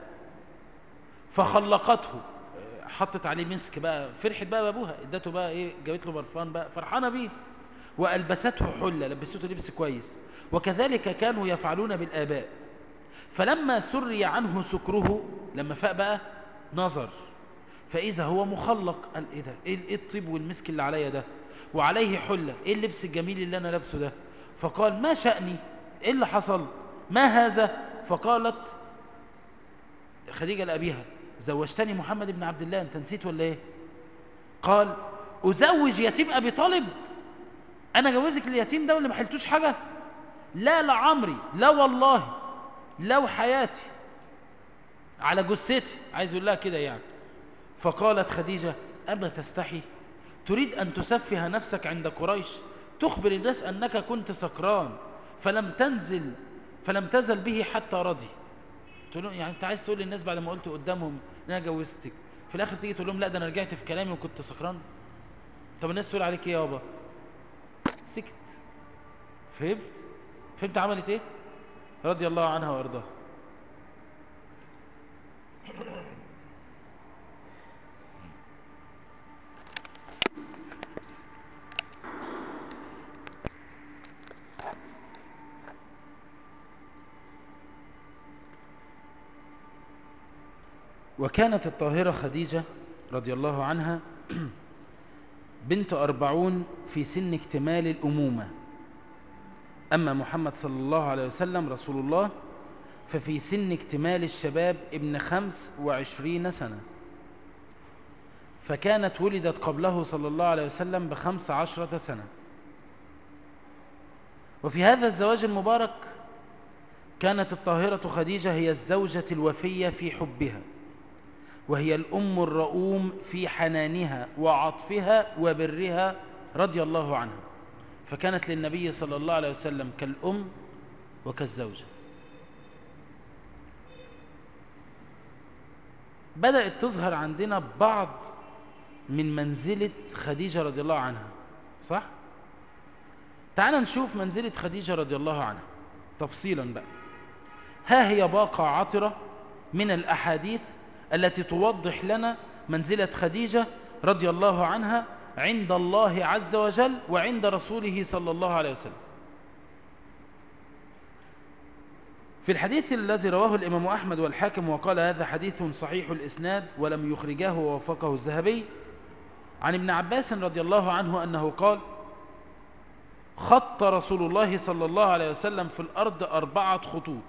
فخلقته حطت عليه مسك بقى فرحت بقى بابوها ادته بقى ايه جابت له برفان بقى فرحانه بيه والبسته حله لبسته لبس كويس وكذلك كانوا يفعلون بالاباء فلما سري عنه سكره لما فاق بقى نظر فاذا هو مخلق قال ايه ده ايه الطيب والمسك اللي عليا ده وعليه حله ايه اللبس الجميل اللي انا لابسه ده فقال ما شأني ايه اللي حصل ما هذا فقالت خديجه لابيها زوجتني محمد بن عبد الله انت نسيت ولا ايه قال ازوج يتيم ابي طالب انا جوزك اليتيم ده واللي ما حلتوش حاجه لا لعمري لا والله لو حياتي على جثتي عايز يقول لها كده يعني فقالت خديجه اما تستحي تريد ان تسفه نفسك عند قريش تخبر الناس انك كنت سكران فلم تنزل فلم تزل به حتى رضي تقول لهم يعني انت عايز تقول للناس بعد ما قلت قدامهم ان انا جوزتك في الاخر تيجي تقول لهم لا ده انا رجعت في كلامي وكنت سكران طب الناس تقول عليك ايه يابا سكت فهمت فهمت عملت ايه رضي الله عنها وارضاها وكانت الطاهرة خديجة رضي الله عنها بنت أربعون في سن اكتمال الأمومة أما محمد صلى الله عليه وسلم رسول الله ففي سن اكتمال الشباب ابن خمس وعشرين سنة فكانت ولدت قبله صلى الله عليه وسلم بخمس عشرة سنة وفي هذا الزواج المبارك كانت الطاهرة خديجة هي الزوجة الوفية في حبها وهي الأم الرؤوم في حنانها وعطفها وبرها رضي الله عنها فكانت للنبي صلى الله عليه وسلم كالأم وكالزوجة بدأت تظهر عندنا بعض من منزلة خديجة رضي الله عنها صح؟ تعال نشوف منزلة خديجة رضي الله عنها تفصيلا بقى ها هي باقة عطرة من الأحاديث التي توضح لنا منزلة خديجة رضي الله عنها عند الله عز وجل وعند رسوله صلى الله عليه وسلم في الحديث الذي رواه الإمام أحمد والحاكم وقال هذا حديث صحيح الإسناد ولم يخرجاه ووفقه الذهبي عن ابن عباس رضي الله عنه أنه قال خط رسول الله صلى الله عليه وسلم في الأرض أربعة خطوط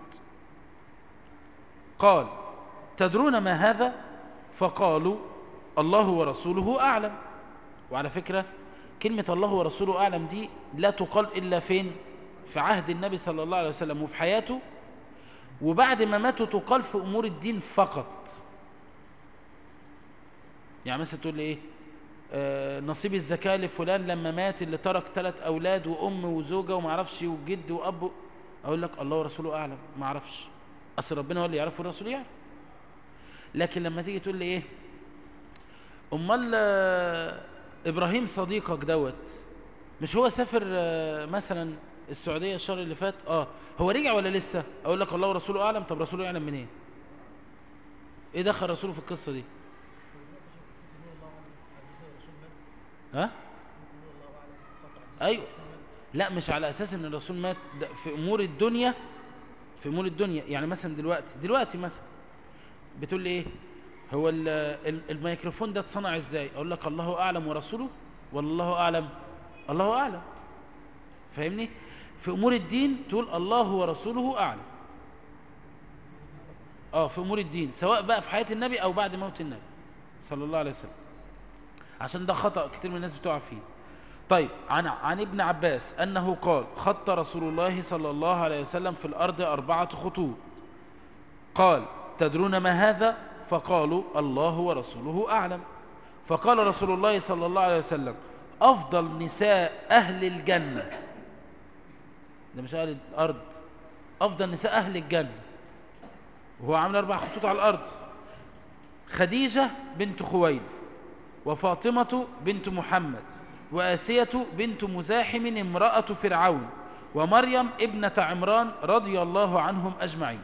قال تدرون ما هذا فقالوا الله ورسوله أعلم وعلى فكرة كلمة الله ورسوله أعلم دي لا تقال إلا فين في عهد النبي صلى الله عليه وسلم وفي حياته وبعد ما ماتوا تقال في أمور الدين فقط يعني مثلا تقول لي إيه آه نصيب الزكاة لفلان لما مات اللي ترك ثلاث أولاد وأم وزوجة وما عرفش وجد وأب أقول لك الله ورسوله أعلم ما عرفش أصل ربنا هو اللي يعرف والرسول يعرف لكن لما تيجي تقول لي إيه أمال إبراهيم صديقك دوت مش هو سافر مثلا السعودية الشهر اللي فات اه هو رجع ولا لسه اقول لك الله ورسوله اعلم طب رسوله يعلم منين ايه ايه دخل رسوله في القصة دي ها ايوه لا مش على اساس ان الرسول مات ده في امور الدنيا في امور الدنيا يعني مثلا دلوقتي دلوقتي مثلا بتقول لي ايه هو ال- ال- الميكروفون ده اتصنع ازاي اقول لك الله اعلم ورسوله والله اعلم الله اعلم فاهمني في امور الدين تقول الله ورسوله اعلم اه في امور الدين سواء بقى في حياة النبي او بعد موت النبي صلى الله عليه وسلم عشان ده خطأ كتير من الناس بتقع فيه طيب عن عن ابن عباس انه قال خط رسول الله صلى الله عليه وسلم في الارض اربعة خطوط قال تدرون ما هذا فقالوا الله ورسوله اعلم فقال رسول الله صلى الله عليه وسلم افضل نساء اهل الجنة ده مش اهل الارض افضل نساء اهل الجنة وهو عامل اربع خطوط على الارض خديجة بنت خويلد وفاطمة بنت محمد وآسية بنت مزاحم امرأة فرعون ومريم ابنة عمران رضي الله عنهم أجمعين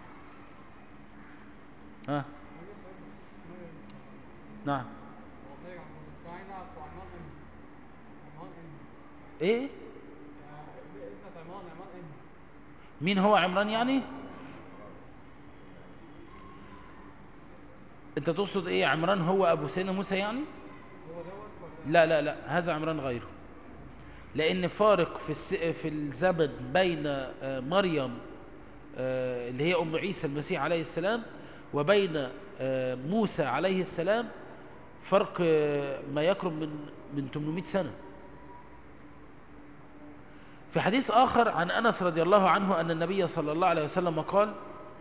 ها هل سؤال بخصوص مريم نعم هو خارج عن بس عايز اعرف هو عمران امتى؟ عمران امتى؟ ايه يعني ابنة عمران عمران امتى؟ مين هو عمران يعني انت تقصد ايه عمران هو ابو سيدنا موسى يعني هو دوت ولا لا لا لا هذا عمران غيره لان فارق في الس... في الزمن بين آه، مريم آه، اللي هي ام عيسى المسيح عليه السلام وبين آه، موسى عليه السلام فرق آه، ما يقرب من من 800 سنه في حديث آخر عن أنس رضي الله عنه أن النبي صلى الله عليه وسلم قال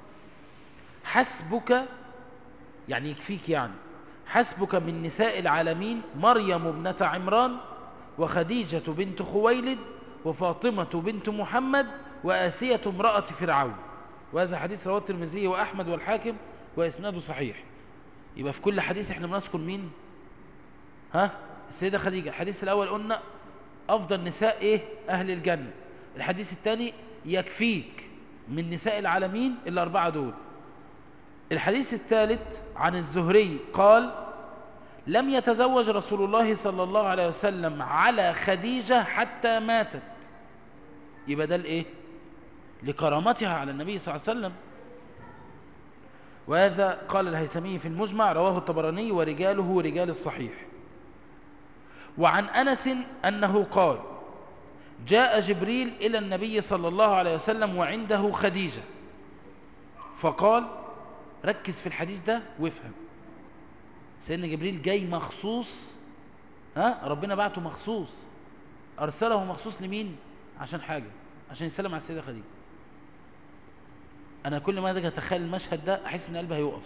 حسبك يعني يكفيك يعني حسبك من نساء العالمين مريم ابنة عمران وخديجة بنت خويلد وفاطمة بنت محمد وآسية امرأة فرعون وهذا حديث رواه الترمذي وأحمد والحاكم وإسناده صحيح يبقى في كل حديث احنا بنذكر مين ها السيدة خديجة الحديث الأول قلنا أفضل نساء إيه أهل الجنة الحديث الثاني يكفيك من نساء العالمين الأربعة دول الحديث الثالث عن الزهري قال لم يتزوج رسول الله صلى الله عليه وسلم على خديجة حتى ماتت يبقى ده الايه لكرامتها على النبي صلى الله عليه وسلم وهذا قال الهيثمي في المجمع رواه الطبراني ورجاله رجال الصحيح وعن أنس أنه قال جاء جبريل إلى النبي صلى الله عليه وسلم وعنده خديجة فقال ركز في الحديث ده وافهم سيدنا جبريل جاي مخصوص ها ربنا بعته مخصوص أرسله مخصوص لمين عشان حاجة عشان يسلم على السيدة خديجة أنا كل ما أجي أتخيل المشهد ده أحس إن قلبي هيقف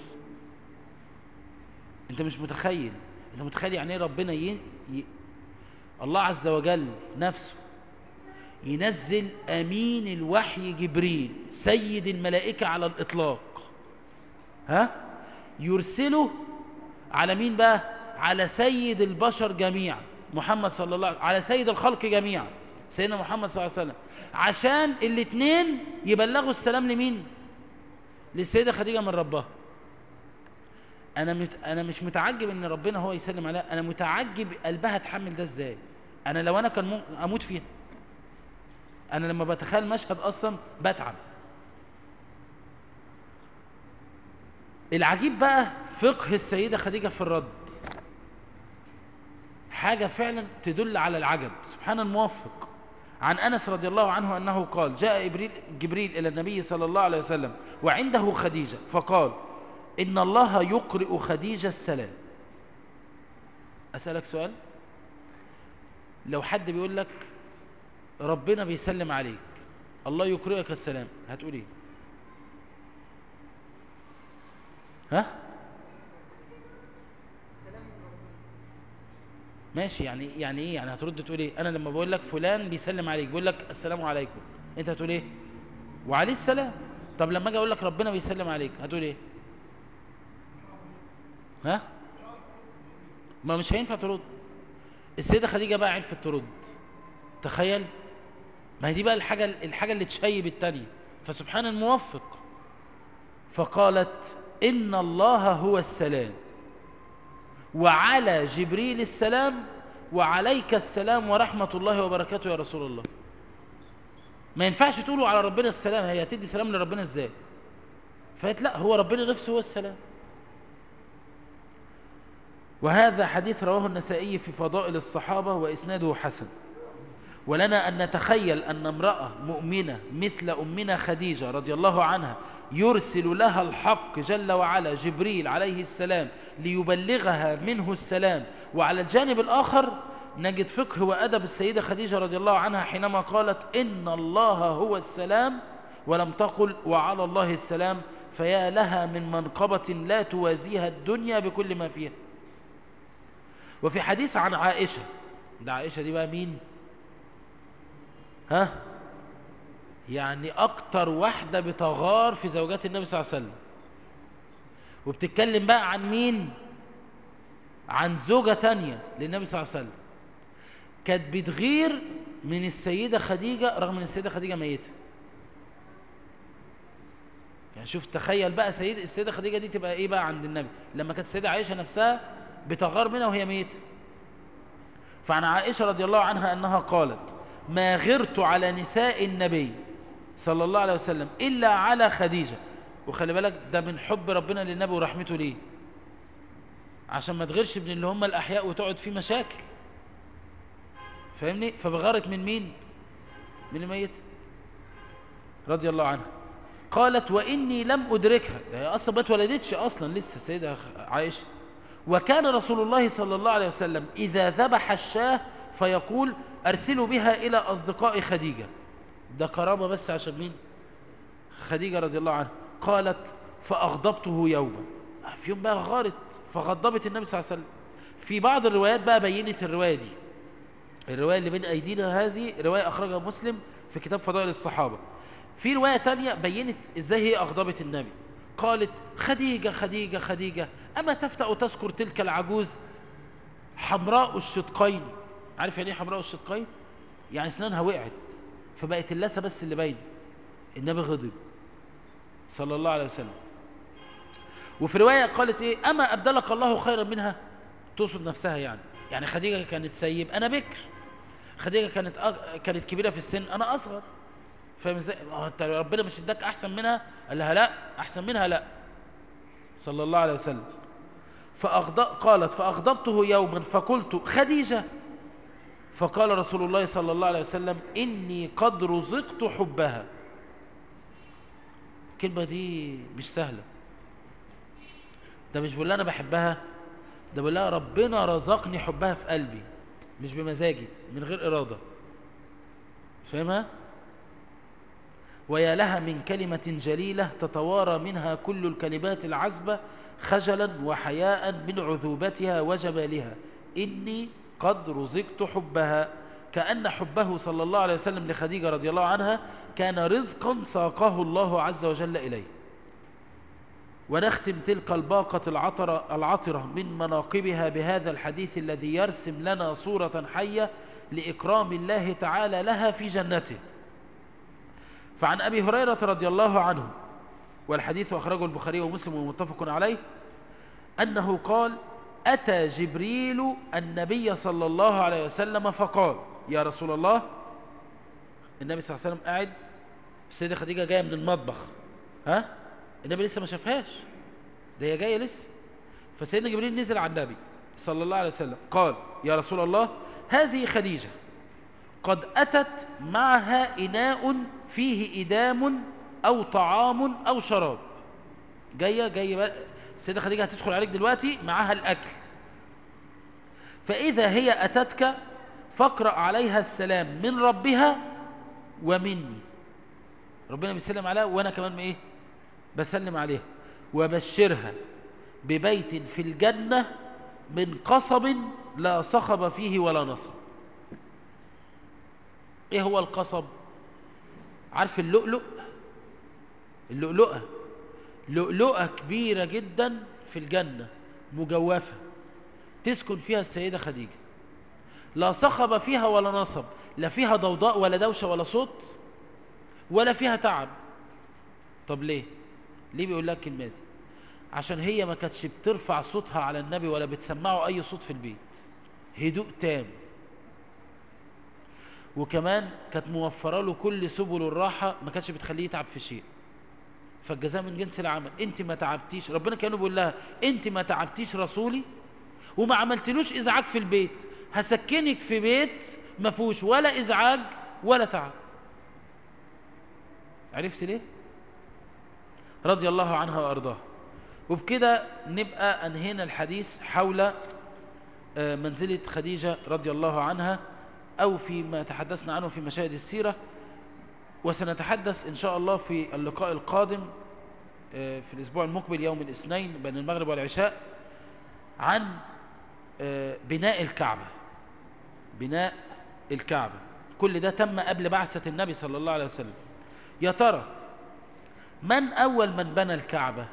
أنت مش متخيل أنت متخيل يعني إيه ربنا ي... ي... الله عز وجل نفسه ينزل أمين الوحي جبريل سيد الملائكة على الإطلاق ها يرسله على مين بقى على سيد البشر جميعا محمد صلى الله عليه وسلم على سيد الخلق جميعا سيدنا محمد صلى الله عليه وسلم عشان الاثنين يبلغوا السلام لمين للسيدة خديجة من ربها انا مت... انا مش متعجب ان ربنا هو يسلم عليها انا متعجب قلبها تحمل ده ازاي انا لو انا كان مم... اموت فيها انا لما بتخيل مشهد اصلا بتعب العجيب بقى فقه السيدة خديجة في الرد حاجة فعلا تدل على العجب سبحان الموفق عن أنس رضي الله عنه أنه قال جاء إبريل جبريل إلى النبي صلى الله عليه وسلم وعنده خديجة فقال إن الله يقرئ خديجة السلام أسألك سؤال لو حد بيقول لك ربنا بيسلم عليك الله يقرئك السلام هتقول ايه ها ماشي يعني يعني ايه يعني هترد تقول ايه انا لما بقول لك فلان بيسلم عليك بقول لك السلام عليكم انت هتقول ايه وعليه السلام طب لما اجي اقول لك ربنا بيسلم عليك هتقول ايه ها ما مش هينفع ترد السيده خديجه بقى عرفت ترد تخيل ما هي دي بقى الحاجه الحاجه اللي تشيب التانية فسبحان الموفق فقالت ان الله هو السلام وعلى جبريل السلام وعليك السلام ورحمة الله وبركاته يا رسول الله ما ينفعش تقولوا على ربنا السلام هي هتدي سلام لربنا ازاي فقالت لا هو ربنا نفسه هو السلام وهذا حديث رواه النسائي في فضائل الصحابة وإسناده حسن ولنا أن نتخيل أن امرأة مؤمنة مثل أمنا خديجة رضي الله عنها يرسل لها الحق جل وعلا جبريل عليه السلام ليبلغها منه السلام وعلى الجانب الآخر نجد فقه وأدب السيدة خديجة رضي الله عنها حينما قالت إن الله هو السلام ولم تقل وعلى الله السلام فيا لها من منقبة لا توازيها الدنيا بكل ما فيها وفي حديث عن عائشة ده عائشة دي بقى مين ها يعني اكتر واحدة بتغار في زوجات النبي صلى الله عليه وسلم وبتتكلم بقى عن مين عن زوجة تانية للنبي صلى الله عليه وسلم كانت بتغير من السيدة خديجة رغم ان السيدة خديجة ميتة يعني شوف تخيل بقى سيد السيدة خديجة دي تبقى ايه بقى عند النبي لما كانت السيدة عائشة نفسها بتغار منها وهي ميتة فعن عائشة رضي الله عنها أنها قالت ما غرت على نساء النبي صلى الله عليه وسلم إلا على خديجة وخلي بالك ده من حب ربنا للنبي ورحمته ليه عشان ما تغيرش من اللي هم الأحياء وتقعد فيه مشاكل فاهمني فبغارت من مين من الميت رضي الله عنها قالت وإني لم أدركها ده هي أصلا ما اتولدتش أصلا لسه السيدة عائشة وكان رسول الله صلى الله عليه وسلم إذا ذبح الشاه فيقول أرسلوا بها إلى أصدقاء خديجة ده كرامة بس عشان مين خديجة رضي الله عنها قالت فأغضبته يوما في يوم بقى غارت فغضبت النبي صلى الله عليه وسلم في بعض الروايات بقى بينت الرواية دي الرواية اللي بين أيدينا هذه رواية أخرجها مسلم في كتاب فضائل الصحابة في رواية تانية بينت إزاي هي أغضبت النبي قالت خديجة خديجة خديجة أما تفتأ تذكر تلك العجوز حمراء الشدقين عارف يعني ايه حمراء الشدقين يعني اسنانها وقعت فبقت اللثة بس اللي باينه النبي غضب صلى الله عليه وسلم وفي رواية قالت ايه اما ابدلك الله خيرا منها تقصد نفسها يعني يعني خديجة كانت سيب انا بكر خديجة كانت أغ... كانت كبيرة في السن انا اصغر فاهم ازاي اه انت ربنا مش اداك احسن منها قال لها لا احسن منها لا صلى الله عليه وسلم فأغضب قالت فأغضبته يوما فقلت خديجة فقال رسول الله صلى الله عليه وسلم إني قد رزقت حبها الكلمة دي مش سهلة ده مش بقول لها أنا بحبها ده بقول لها ربنا رزقني حبها في قلبي مش بمزاجي من غير إرادة فاهمها؟ ويا لها من كلمة جليلة تتوارى منها كل الكلمات العذبة خجلا وحياء من عذوبتها وجمالها إني قد رزقت حبها كأن حبه صلى الله عليه وسلم لخديجة رضي الله عنها كان رزقا ساقه الله عز وجل إليه ونختم تلك الباقة العطرة, العطرة من مناقبها بهذا الحديث الذي يرسم لنا صورة حية لإكرام الله تعالى لها في جنته فعن أبي هريرة رضي الله عنه والحديث أخرجه البخاري ومسلم ومتفق عليه أنه قال أتى جبريل النبي صلى الله عليه وسلم فقال يا رسول الله النبي صلى الله عليه وسلم قاعد السيدة خديجة جاية من المطبخ ها النبي لسه ما شافهاش ده هي جاية لسه فسيدنا جبريل نزل على النبي صلى الله عليه وسلم قال يا رسول الله هذه خديجة قد أتت معها إناء فيه إدام أو طعام أو شراب جاية جاية بقى السيدة خديجة هتدخل عليك دلوقتي معاها الأكل فإذا هي أتتك فاقرأ عليها السلام من ربها ومني ربنا بيسلم عليها وأنا كمان إيه بسلم عليها وبشرها ببيت في الجنة من قصب لا صخب فيه ولا نصب ايه هو القصب عارف اللؤلؤ اللؤلؤة لؤلؤة كبيرة جدا في الجنة مجوفة تسكن فيها السيدة خديجة لا صخب فيها ولا نصب لا فيها ضوضاء ولا دوشة ولا صوت ولا فيها تعب طب ليه ليه بيقول لك الكلمة دي عشان هي ما كانتش بترفع صوتها على النبي ولا بتسمعه اي صوت في البيت هدوء تام وكمان كانت موفره له كل سبل الراحه ما كانتش بتخليه يتعب في شيء فالجزاء من جنس العمل انت ما تعبتيش ربنا كانوا بيقول لها انت ما تعبتيش رسولي وما عملتلوش ازعاج في البيت هسكنك في بيت ما فيهوش ولا ازعاج ولا تعب عرفت ليه رضي الله عنها وارضاها وبكده نبقى انهينا الحديث حول آه، منزلة خديجة رضي الله عنها او فيما تحدثنا عنه في مشاهد السيرة وسنتحدث ان شاء الله في اللقاء القادم آه، في الاسبوع المقبل يوم الاثنين بين المغرب والعشاء عن آه، بناء الكعبة بناء الكعبة كل ده تم قبل بعثة النبي صلى الله عليه وسلم يا ترى من أول من بنى الكعبة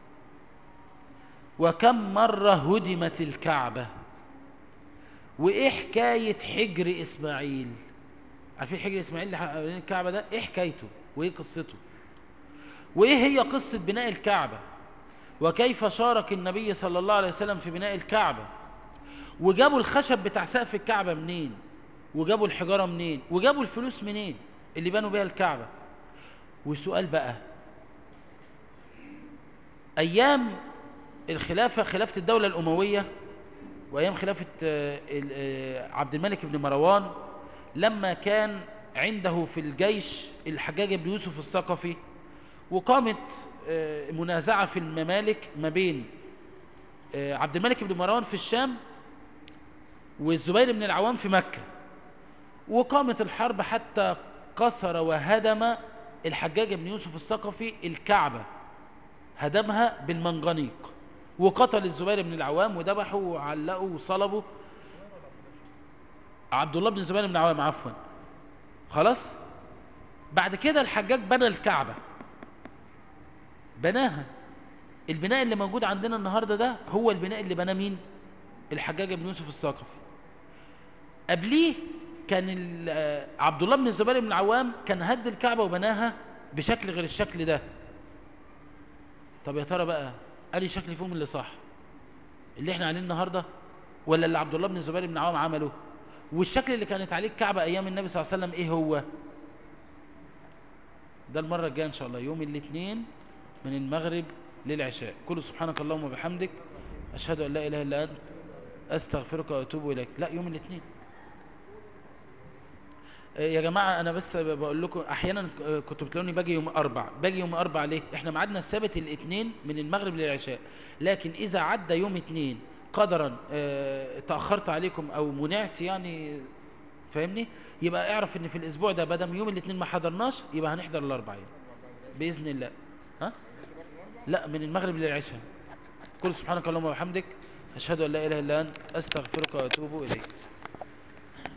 وكم مرة هدمت الكعبة وإيه حكاية حجر إسماعيل عارفين حجر إسماعيل اللي حوالين الكعبة ده إيه حكايته وإيه قصته وإيه هي قصة بناء الكعبة وكيف شارك النبي صلى الله عليه وسلم في بناء الكعبة وجابوا الخشب بتاع سقف الكعبة منين وجابوا الحجارة منين وجابوا الفلوس منين اللي بنوا بيها الكعبة وسؤال بقى أيام الخلافة خلافة الدولة الأموية وأيام خلافة آه، ال- آه، عبد الملك بن مروان لما كان عنده في الجيش الحجاج بن يوسف الثقفي وقامت آه، منازعة في الممالك ما بين آه، عبد الملك بن مروان في الشام والزبير بن العوام في مكة وقامت الحرب حتى كسر وهدم الحجاج بن يوسف الثقفي الكعبة هدمها بالمنجنيق وقتل الزبير بن العوام وذبحه وعلقه وصلبه عبد الله بن الزبير بن العوام عفوا خلاص بعد كده الحجاج بنى الكعبة بناها البناء اللي موجود عندنا النهاردة ده هو البناء اللي بناه مين الحجاج بن يوسف الثقفي قبليه كان ال- آه، عبد الله بن الزبير بن العوام كان هد الكعبة وبناها بشكل غير الشكل ده طب يا ترى بقى قال شكل فيهم اللي صح اللي احنا عليه النهارده ولا اللي عبد الله بن الزبير بن العوام عمله والشكل اللي كانت عليه الكعبة ايام النبي صلى الله عليه وسلم ايه هو ده المرة الجاية ان شاء الله يوم الاثنين من المغرب للعشاء كل سبحانك اللهم وبحمدك اشهد ان لا اله الا انت استغفرك واتوب اليك لا يوم الاثنين يا جماعة أنا بس بقول لكم أحيانا كنتوا بتلاقوني باجي يوم أربع باجي يوم أربع ليه؟ إحنا ميعادنا الثابت الاثنين من المغرب للعشاء لكن إذا عدى يوم اثنين قدرا آه، تأخرت عليكم أو منعت يعني فاهمني؟ يبقى اعرف إن في الأسبوع ده بدل يوم الاثنين ما حضرناش يبقى هنحضر الأربع يعني بإذن الله ها؟ لا من المغرب للعشاء كل سبحانك اللهم وبحمدك أشهد أن لا إله إلا أنت أستغفرك وأتوب إليك